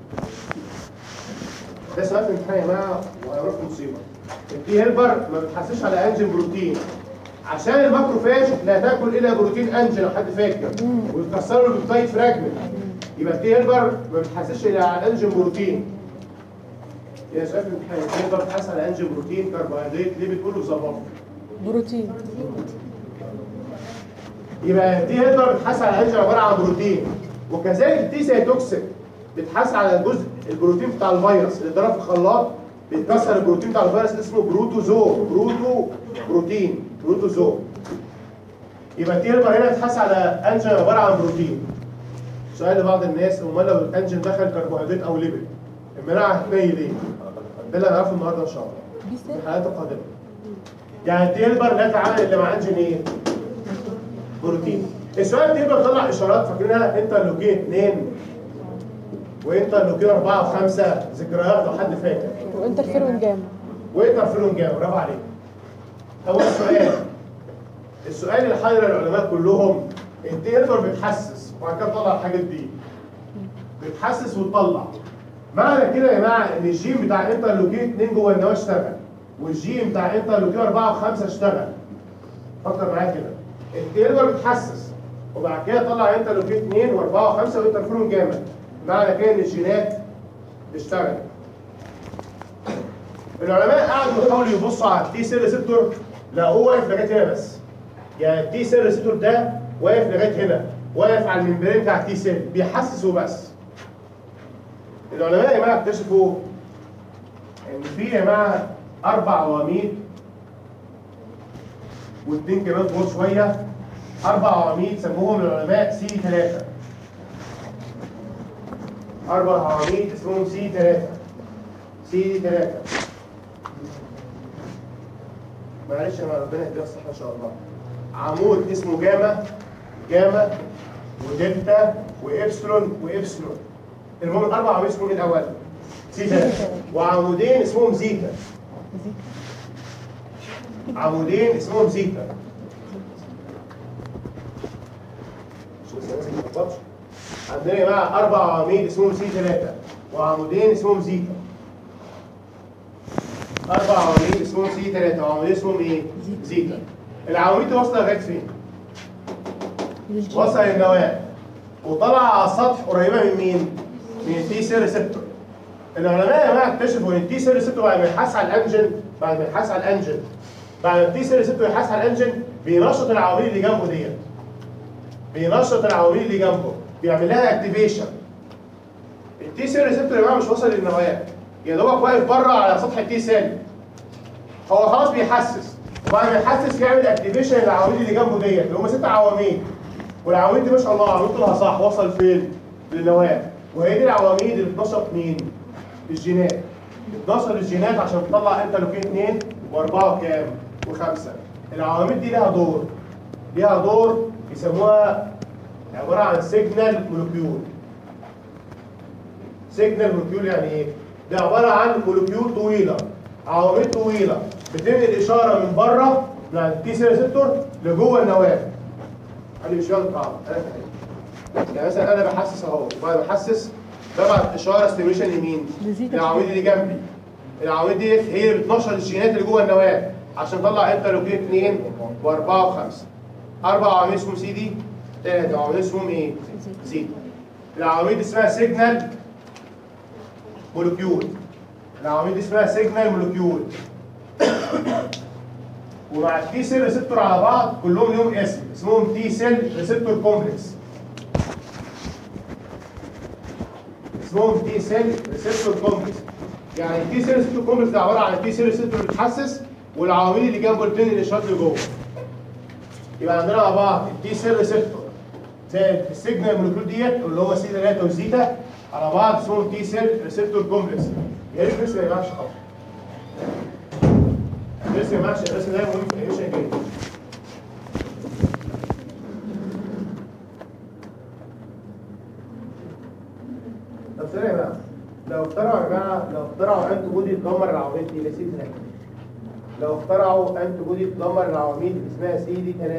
ده سؤال في الامتحان يا جماعة وهيعرفكم مصيبة. التي هيلبر ما بتحسش على أنجن بروتين. عشان الماكروفاج لا تاكل الا بروتين انجن لو حد فاكر ويكسروا له بالتايت فراجمنت يبقى التي هيلبر ما بتحسش الا على انجن بروتين يا سؤال في الامتحان التي هيلبر بتحس على انجن بروتين كربوهيدرات ليبيد كله ظبط بروتين يبقى التي هيلبر بتحس على انجن عباره عن بروتين وكذلك التي سيتوكسيك بتحس على الجزء البروتين بتاع الفيروس اللي اتضرب في الخلاط بيتكسر البروتين بتاع الفيروس اللي اسمه بروتوزو بروتو بروتين بروتوزو يبقى التي هيلبر هنا بتحس على انجن عباره عن بروتين سؤال لبعض الناس امال لو الانجن دخل كربوهيدرات او ليبيد المناعه هتنيل ليه؟ ده اللي هنعرفه النهارده ان شاء الله بي في سيل الحلقات القادمه يعني التيلبر لا تعامل الا مع انجن ايه؟ بروتين السؤال التيلبر طلع اشارات فاكرينها انترلوكين 2 وانترلوكين 4 و5 ذكريات لو حد فاكر وانترفيرون جاما وانترفيرون جاما برافو عليك اول سؤال السؤال اللي حير العلماء كلهم التيلبر بتحسس وبعد كده تطلع الحاجات دي بتحسس وتطلع معنى كده يا جماعه ان الجين بتاع انترلوكين 2 جوه النواه اشتغل والجين بتاع انترلوكين 4 و5 اشتغل فكر معايا كده التيلبر بتحسس وبعد كده طلع انترلوكين 2 و4 و5 وانترفيرون جاما معنى كده ان الجينات اشتغلت العلماء قعدوا يحاولوا يبصوا على التي سيل ريسبتور لقوه واقف لغايه هنا بس يعني التي سيل ريسبتور ده واقف لغايه هنا واقف على الممبرين بتاع التي سيل بيحسس وبس العلماء يا جماعه اكتشفوا ان في يا جماعه اربع عواميد واثنين كمان فوق شويه اربع عواميد سموهم العلماء سي 3 اربع عواميد اسمهم سي 3 سي 3 معلش انا ربنا يديها الصحه ان شاء الله عمود اسمه جاما جاما ودلتا وابسلون وابسلون المهم الاربع عواميد اسمهم ايه الاول؟ سي 3 وعمودين اسمهم زيتا عمودين اسمهم زيتا شوف السلاسل ما تتلخبطش. عندنا يا جماعه اربع عواميد اسمهم سي 3 وعمودين اسمهم زيتا اربع عواميد اسمهم سي 3 وعمودين اسمهم ايه؟ زيتا العواميد دي واصله لغايه فين؟ وصل للنواه وطلع على السطح قريبه من مين؟ من التي سي ريسبتور العلماء يا جماعه اكتشفوا ان التي سي ريسبتور بعد ما يحس على الانجن بعد ما يحس على الانجن بعد ما التي سي ريسبتور يحس على الانجن بينشط العواميد اللي جنبه ديت بينشط العواميد اللي جنبه بيعمل لها اكتيفيشن التي سيل ريسبتور يا جماعه مش واصل للنواه يا دوبك واقف بره على سطح التي سيل هو خلاص بيحسس وبعد ما يحسس يعمل اكتيفيشن للعواميد اللي جنبه ديت اللي هم ست عواميد والعواميد دي ما شاء الله عواميد طولها صح وصل فين؟ للنواه وهي دي العواميد اللي بتنشط مين؟ الجينات بتنشط الجينات عشان تطلع انترلوكين 2 و4 وكام؟ وخمسه العواميد دي لها دور ليها دور يسموها عباره عن سيجنال مولكيول سيجنال مولكيول يعني ايه؟ ده عباره عن مولكيول طويله عواميد طويله بتنقل اشاره من بره من التي سي ريسبتور لجوه النواه انا مش فاهم الطعم انا فاهم يعني مثلا انا بحسس اهو وبعد ما بحسس ببعت اشاره ستيميشن لمين؟ لزيتا. للعواميد اللي جنبي العواميد دي هي اللي بتنشط الجينات اللي جوه النواه عشان تطلع انترلوكين 2 و4 و5 اربع عواميد اسمهم سي دي ثلاث عواميد اسمهم ايه؟ زيتا العواميد اسمها سيجنال مولكيول العواميد اسمها سيجنال مولكيول ومع التي سيل ريسبتور على بعض كلهم لهم اسم اسمهم تي سيل ريسبتور كومبلكس اسمهم تي سيل ريسبتور كومبلكس يعني التي سيل ريسبتور كومبلكس ده عباره عن التي سيل ريسبتور بتحسس والعوامل اللي جنبه بتنقل الاشارات اللي جوه يبقى عندنا مع بعض التي سيل ريسبتور زائد السيجنال مولكيول ديت اللي هو سي 3 وزيتا على بعض اسمهم تي سيل ريسبتور كومبلكس يا ريت بس ما يبقاش خطا بس ما يبقاش بس ده مهم في الايشن جدا طب ثانية بقى لو اخترعوا يا جماعة لو اخترعوا انتي بودي تدمر العواميد دي لسي 3 لو اخترعوا انتي بودي تدمر العواميد اللي اسمها سي دي 3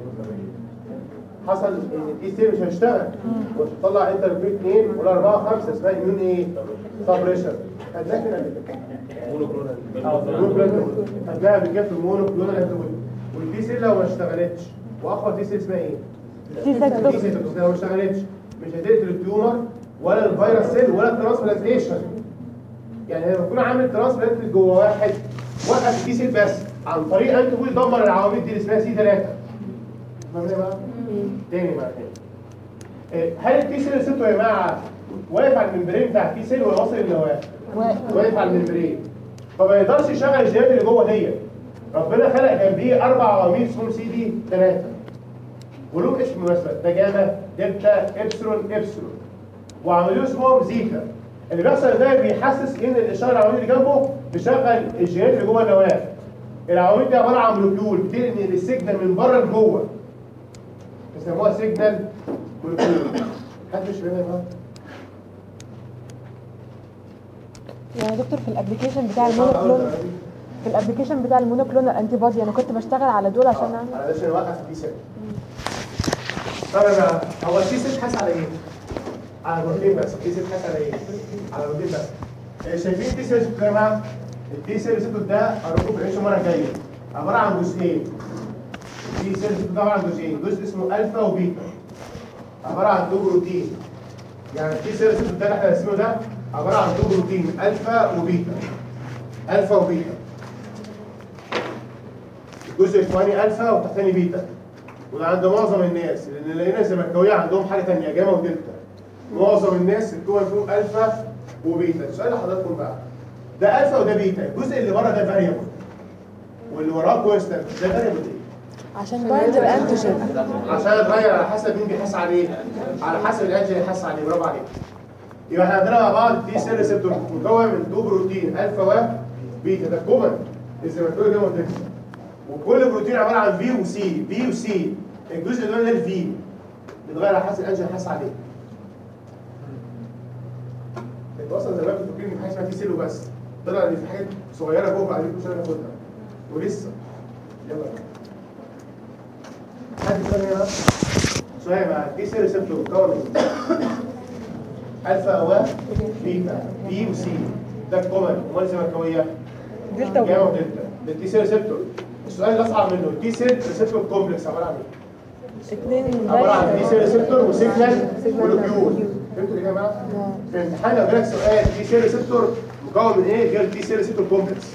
حصل ان التي سي مش هيشتغل وتطلع انت البي 2 ولا 4 5 اسمها اميون ايه؟ سبريشن خدناها كده قبل كده اه مونوكلونال خدناها قبل كده في المونوكلونال انتي بودي والتي سي لو ما اشتغلتش واقوى تي سي اسمها ايه؟ تي سيل دي سيتوكس لو ما اشتغلتش مش هتقتل التيومر ولا الفيروس سيل ولا الترانسبلانتيشن يعني لما يكون عامل ترانسبلانت جوه واحد وقف التي سيل بس عن طريق انت بودي دمر العوامل دي اللي اسمها سي 3 فاهم ايه بقى؟ تاني بقى تاني إيه، هل التي سيل ريسبتور يا جماعه واقف على الممبرين بتاع التي سيل ولا واصل للهواء؟ واقف على الممبرين فما يقدرش يشغل الجينات اللي جوه ديت ربنا خلق جنبيه اربع عواميد اسمهم سي دي 3 ولهم اسم مناسبة ده جاما دلتا ابسلون ابسلون وعملوا اسمهم زيتا اللي بيحصل ده بيحسس ان الاشاره العواميد اللي جنبه تشغل الجينات اللي جوه النواه العواميد دي عباره عن مولكيول بتنقل السيجنال من بره لجوه بيسموها سيجنال مولكيول حد مش فاهم يا يعني يا دكتور في الابلكيشن بتاع المونوكلون في الابلكيشن بتاع المونوكلونال انتي بودي انا كنت بشتغل على دول عشان اعمل علشان اوقف التي سيل طب يا جماعه هو التي سيل حاسس على ايه؟ على بروتين بس التي سيل حاسس على ايه؟ على بروتين بس إيه، شايفين التي سيل يا جماعه التي سيل ريسبتور ده ارجوكم بعيشوا المره الجايه عباره عن جزئين التي سيل ريسبتور ده عباره عن جزئين جزء اسمه الفا وبيتا عباره عن دو بروتين يعني التي سيل ريسبتور ده اللي احنا راسمينه ده عباره عن دو بروتين الفا وبيتا الفا وبيتا الجزء الفوقاني الفا والتحتاني بيتا وده عند معظم الناس لان لقينا الزملكاويه عندهم حاجه ثانيه جاما ودلتا معظم الناس الكون فيهم الفا وبيتا السؤال لحضراتكم بقى ده الفا وده بيتا الجزء اللي بره ده فاريبل واللي وراه كونستنت ده فاريبل ايه؟ عشان بايند الانتيجين عشان اتغير على حسب مين بيحس عليه على حسب الانجل اللي يحس عليه برافو عليك يبقى احنا عندنا مع بعض تي سيل ريسبتور مكون من دو بروتين الفا وبيتا ده كومن الزملكاويه جاما ودلتا وكل بروتين عباره عن في وسي في وسي الجزء اللي هو الفي بيتغير على حسب الانجل اللي حاسس عليه انت اصلا زمان كنت فاكرين ان في حاجه اسمها تي سيل وبس طلع ان في حاجات صغيره جوه بعدين مش هناخدها ولسه يلا حد ثاني بقى سؤال بقى تي سيل ريسبتور مكون من الفا و بيتا بي وسي ده كومن امال الزملكاويه دلتا جاما و ودلتا ده التي سيل ريسبتور السؤال الاصعب منه التي سيل ريسبتور كومبلكس عباره عن ايه؟ اثنين عباره عن تي سيل ريسبتور وسيجنال سيجنال مولكيول مولكيول. فهمتوا يا جماعه؟ آه. في الامتحان لو جالك سؤال تي سيل ريسبتور مكون من ايه؟ غير تي سيل ريسبتور كومبلكس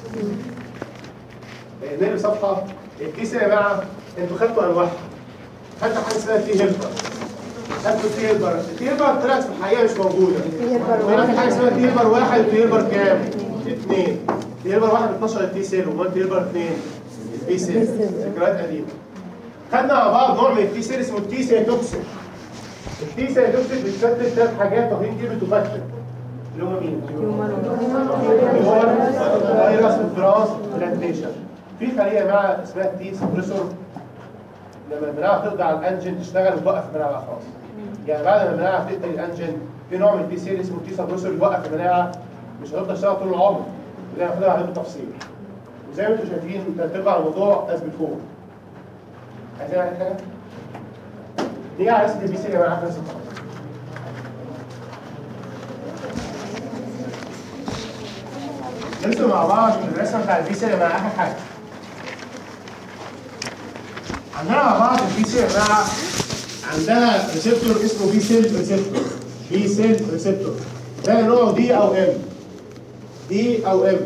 نقل صفحه التي سيل يا جماعه انتوا خدتوا انواعها خدتوا حاجه اسمها تي هيلبر خدتوا تي هيلبر التي هيلبر طلعت في الحقيقه مش موجوده تي هيلبر طلعت واحد. حاجه اسمها تي هيلبر واحد وتي هيلبر كام؟ اثنين تي هيلبر واحد 12 التي سيل وامال تي هيلبر اثنين البي سيل ذكريات قديمه خدنا مع بعض نوع من التي سيل اسمه التي سيتوكسين التي سيتوكسين بتكتب ثلاث حاجات واخدين كلمه تفكر اللي هم مين؟ اللي هو فيروس التراس بلانتيشن في خليه مع اسمها تي سبريسور لما المناعه تقضي على الانجن تشتغل وتوقف المناعه بقى خلاص يعني بعد ما المناعه تقتل الانجن في نوع من التي سيل اسمه تي سبريسور يوقف المناعه مش هيفضل يشتغل طول العمر وده هناخدها عليه بالتفصيل وزي ما انتم شايفين ترتيب على الموضوع از بيفور عايزين نعمل حاجه؟ نيجي على اسم البي سي يا جماعه في نفس الخط. نرسم مع بعض الرسمه بتاع البي سي يا جماعه اخر حاجه عندنا مع بعض البي سي يا جماعه عندنا ريسبتور اسمه بي سيل ريسبتور بي سيل ريسبتور ده نوعه دي او ام دي او ام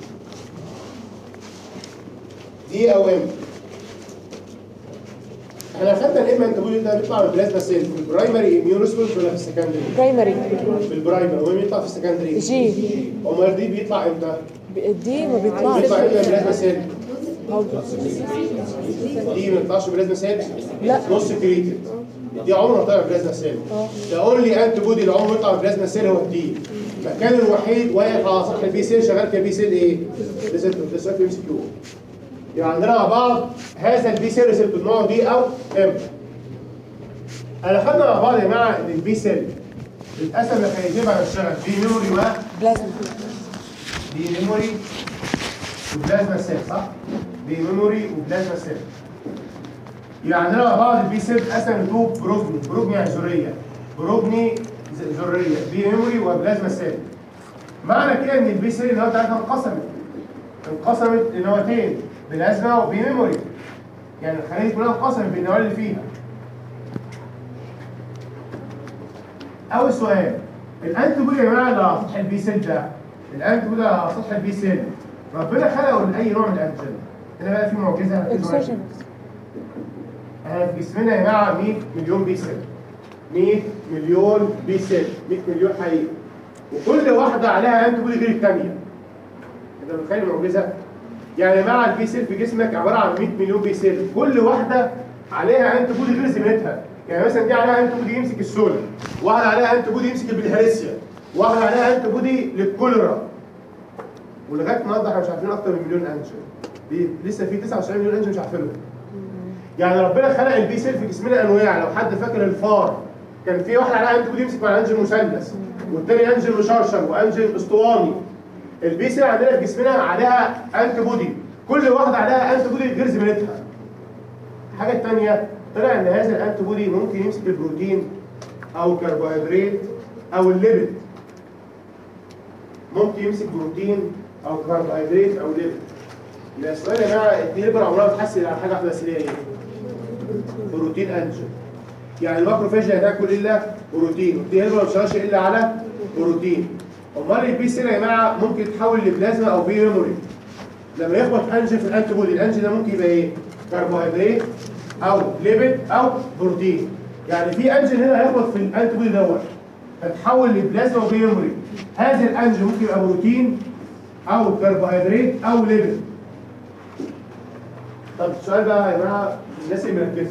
دي او ام احنا خدنا الام انت بودي ده بيطلع من البلازما سيل في البرايمري اميون ريسبونس ولا في السكندري؟ برايمري في البرايمري ومين بيطلع في السكندري؟ جي امال دي بيطلع امتى؟ دي ما بيطلعش بيطلع امتى من البلازما سيل؟ أو- دي ما بيطلعش بلازما سيل؟ لا. نص كريتد دي عمرها طالع بلازما سيل ده اونلي انت بودي اللي عمره يطلع بلازما سيل هو الدي المكان الوحيد واقف على سطح البي سيل شغال كبي سيل ايه؟ ريسبتور ده سؤال ام سي كيو يبقى عندنا مع بعض هذا البي سيل ريسبتور نوعه دي او ام انا خدنا مع بعض يا جماعه ان البي سيل للاسف ميكانيزمها بتشتغل في ميموري و بلازما دي ميموري وبلازما سيل صح؟ دي ميموري وبلازما سيل يبقى عندنا مع بعض البي سيل اتقسم لتو بروجني بروجني يعني ذريه بروجني ز- ذريه دي ميموري وبلازما سيل معنى كده ان البي سيل النواه بتاعتها انقسمت انقسمت لنواتين بلازما وبي ميموري يعني الخلايا كلها انقسمت بالنواه اللي فيها اول سؤال الانتي بودي يا جماعه اللي على سطح البي سيل ده الانتي بودي على سطح البي سيل ربنا خلقه لاي نوع من الانتيجين هنا بقى في معجزه هتبقى اكسوجينس احنا في جسمنا يا جماعه 100 مليون بي سيل 100 مليون بي سيل 100 مليون حقيقي وكل واحده عليها انتي بودي غير الثانيه انت متخيل المعجزه؟ يعني يا جماعه البي سيل في جسمك عباره عن 100 مليون بي سيل كل واحده عليها انتي بودي غير زميلتها يعني مثلا دي عليها انتي بودي يمسك السولا واحده عليها انتي بودي يمسك البلهارسيا واحده عليها انتي بودي للكوليرا ولغايه النهارده احنا مش عارفين اكتر من مليون انجل دي لسه في 99 مليون انجل مش عارفينهم يعني ربنا خلق البي سيل في جسمنا انواع لو حد فاكر الفار كان في واحد عليها انتي بودي يمسك مع انجل مثلث والتاني انجل مشرشر وانجل اسطواني البي سيل عندنا في جسمنا عليها انتي بودي كل واحده عليها انتي بودي غير زميلتها الحاجه الثانيه طلع ان هذا الانتي بودي ممكن يمسك البروتين او الكربوهيدرات او الليبيد ممكن يمسك بروتين او كربوهيدرات او ليبيد يبقى السؤال يا جماعه الديليبر عمرها بتحسن على حاجه واحده بس اللي هي ايه؟ بروتين انجن يعني الماكروفاج لا تاكل الا بروتين والديليبر ما بتشتغلش الا على بروتين امال البي سيل يا جماعه ممكن يتحول لبلازما او بي ميموري لما يخبط انجن في الانتي بودي الانجن ده ممكن يبقى ايه؟ كربوهيدرات او ليبيد او بروتين يعني في انجن هنا هيخبط في الانتي بودي دوت هتحول لبلازما وبي ميموري هذا الانجن ممكن يبقى بروتين او كربوهيدرات او ليبيد طب السؤال بقى يا جماعه الناس اللي مركزه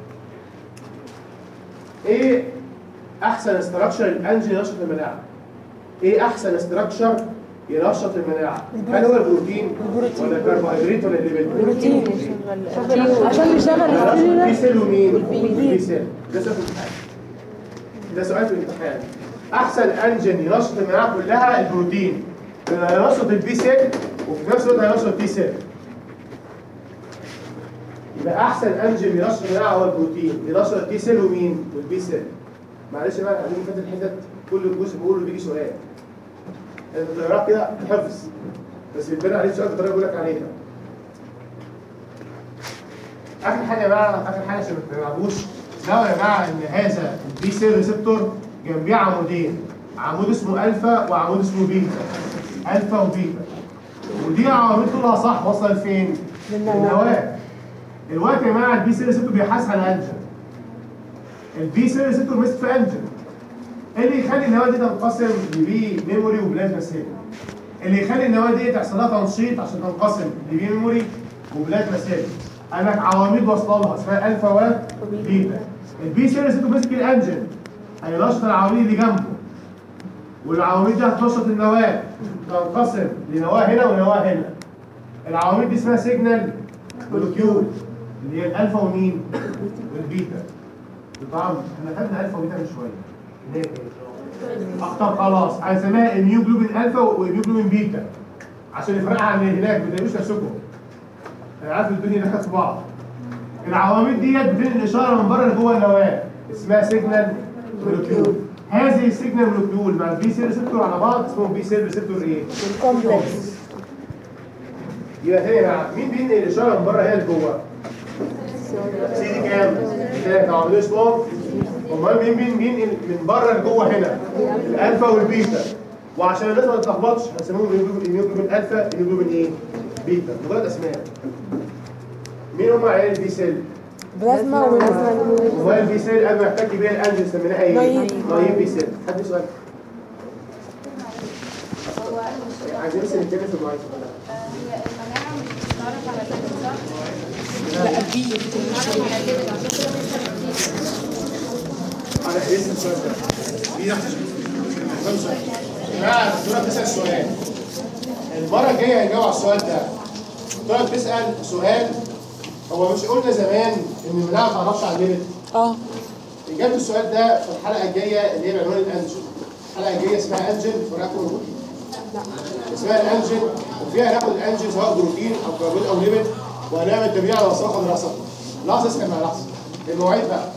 ايه احسن استراكشر الانجن ينشط المناعه؟ ايه احسن استراكشر ينشط المناعه؟ هل هو البروتين ولا الكربوهيدرات ولا الليبيد؟ بروتين عشان يشغل بي السيلولر سيل ومين؟ والبي سيل ده سؤال في الامتحان ده سؤال في الامتحان احسن انجن ينشط المناعه كلها البروتين لأنه هينشط البي سيل وفي نفس الوقت هينشط التي سيل يبقى احسن انجن ينشط المناعه هو البروتين ينشط التي سيل ومين؟ والبي سيل معلش بقى عايزين نفات الحتت كل جزء بقوله بيجي سؤال انت بتقراه كده حفظ بس بيتبنى عليه سؤال بالطريقه اللي بقول لك عليها اخر حاجه بقى اخر حاجه عشان ما تلعبوش لو يا جماعه ان هذا البي سيل ريسبتور جنبيه عمودين عمود اسمه الفا وعمود اسمه بيتا الفا وبيتا ودي عوامل طولها صح وصل فين؟ للنواه الوقت يا جماعه البي سيل ريسبتور بيحاسب على انجن البي سيل ريسبتور مسك في انجن ايه اللي يخلي النواه دي تنقسم لبي ميموري وبلازما سيل اللي يخلي النواه دي تحصل لها تنشيط عشان تنقسم لبي ميموري وبلازما سيل قال لك عواميد واصله لها اسمها الفا وبيتا البي سيل ريسبتور مسك الانجن هينشط العواميد اللي جنبه والعواميد دي هتنشط النواه تنقسم لنواه هنا ونواه هنا العواميد دي اسمها سيجنال مولكيول اللي هي الالفا ومين؟ والبيتا طبعا احنا خدنا الفا وبيتا من شويه اللي هي ايه؟ اختار خلاص هنسميها اميوجلوبين الفا واميوجلوبين بيتا عشان نفرقها عن هناك ما تلاقوش نفسكم انا عارف الدنيا دخلت في بعض العواميد ديت بتنقل الاشاره من بره لجوه النواه اسمها سيجنال مولكيول هذه السيجنال مولكيول مع البي سيل ريسبتور على بعض اسمهم بي سيل ريسبتور ايه؟ الكومبلكس يبقى تاني بقى مين بينقل الاشاره من بره هي لجوه؟ سي دي كام؟ ثلاثة عمودين اسمهم امال مين مين بينقل من بره لجوه هنا؟ الالفا والبيتا وعشان الناس ما تتلخبطش هنسميهم هيموجلوبين الفا هيموجلوبين ايه؟ بيتا مجرد اسماء مين هم عيال البي سيل؟ بلازما ونازما وهي البي سيل قبل ما يحتك بيها الانجل سميناها ايه؟ نايف. نايف بي سيل حد سؤال هو مش عايزين بس نتكلم في المايك هي المناعة مش بتتعرف على كده صح؟ لا أكيد بتتعرف على كده عشان كده بنسأل انا لسه السؤال ده مين يحفظ؟ كم سؤال؟ جماعه الدكتوره بتسال سؤال المره الجايه هنجاوب على السؤال ده الدكتوره بتسال سؤال هو مش قلنا زمان ان المناعه ما تعرفش على الليمت اه اجابه السؤال ده في الحلقه الجايه اللي هي بعنوان الانجل الحلقه الجايه اسمها انجل فراكم بروتين اسمها الانجل وفيها هناخد الانجل سواء بروتين او كربون او ليمت وهنعمل تبييع على وثائق دراسه لحظه اسمع لحظه المواعيد بقى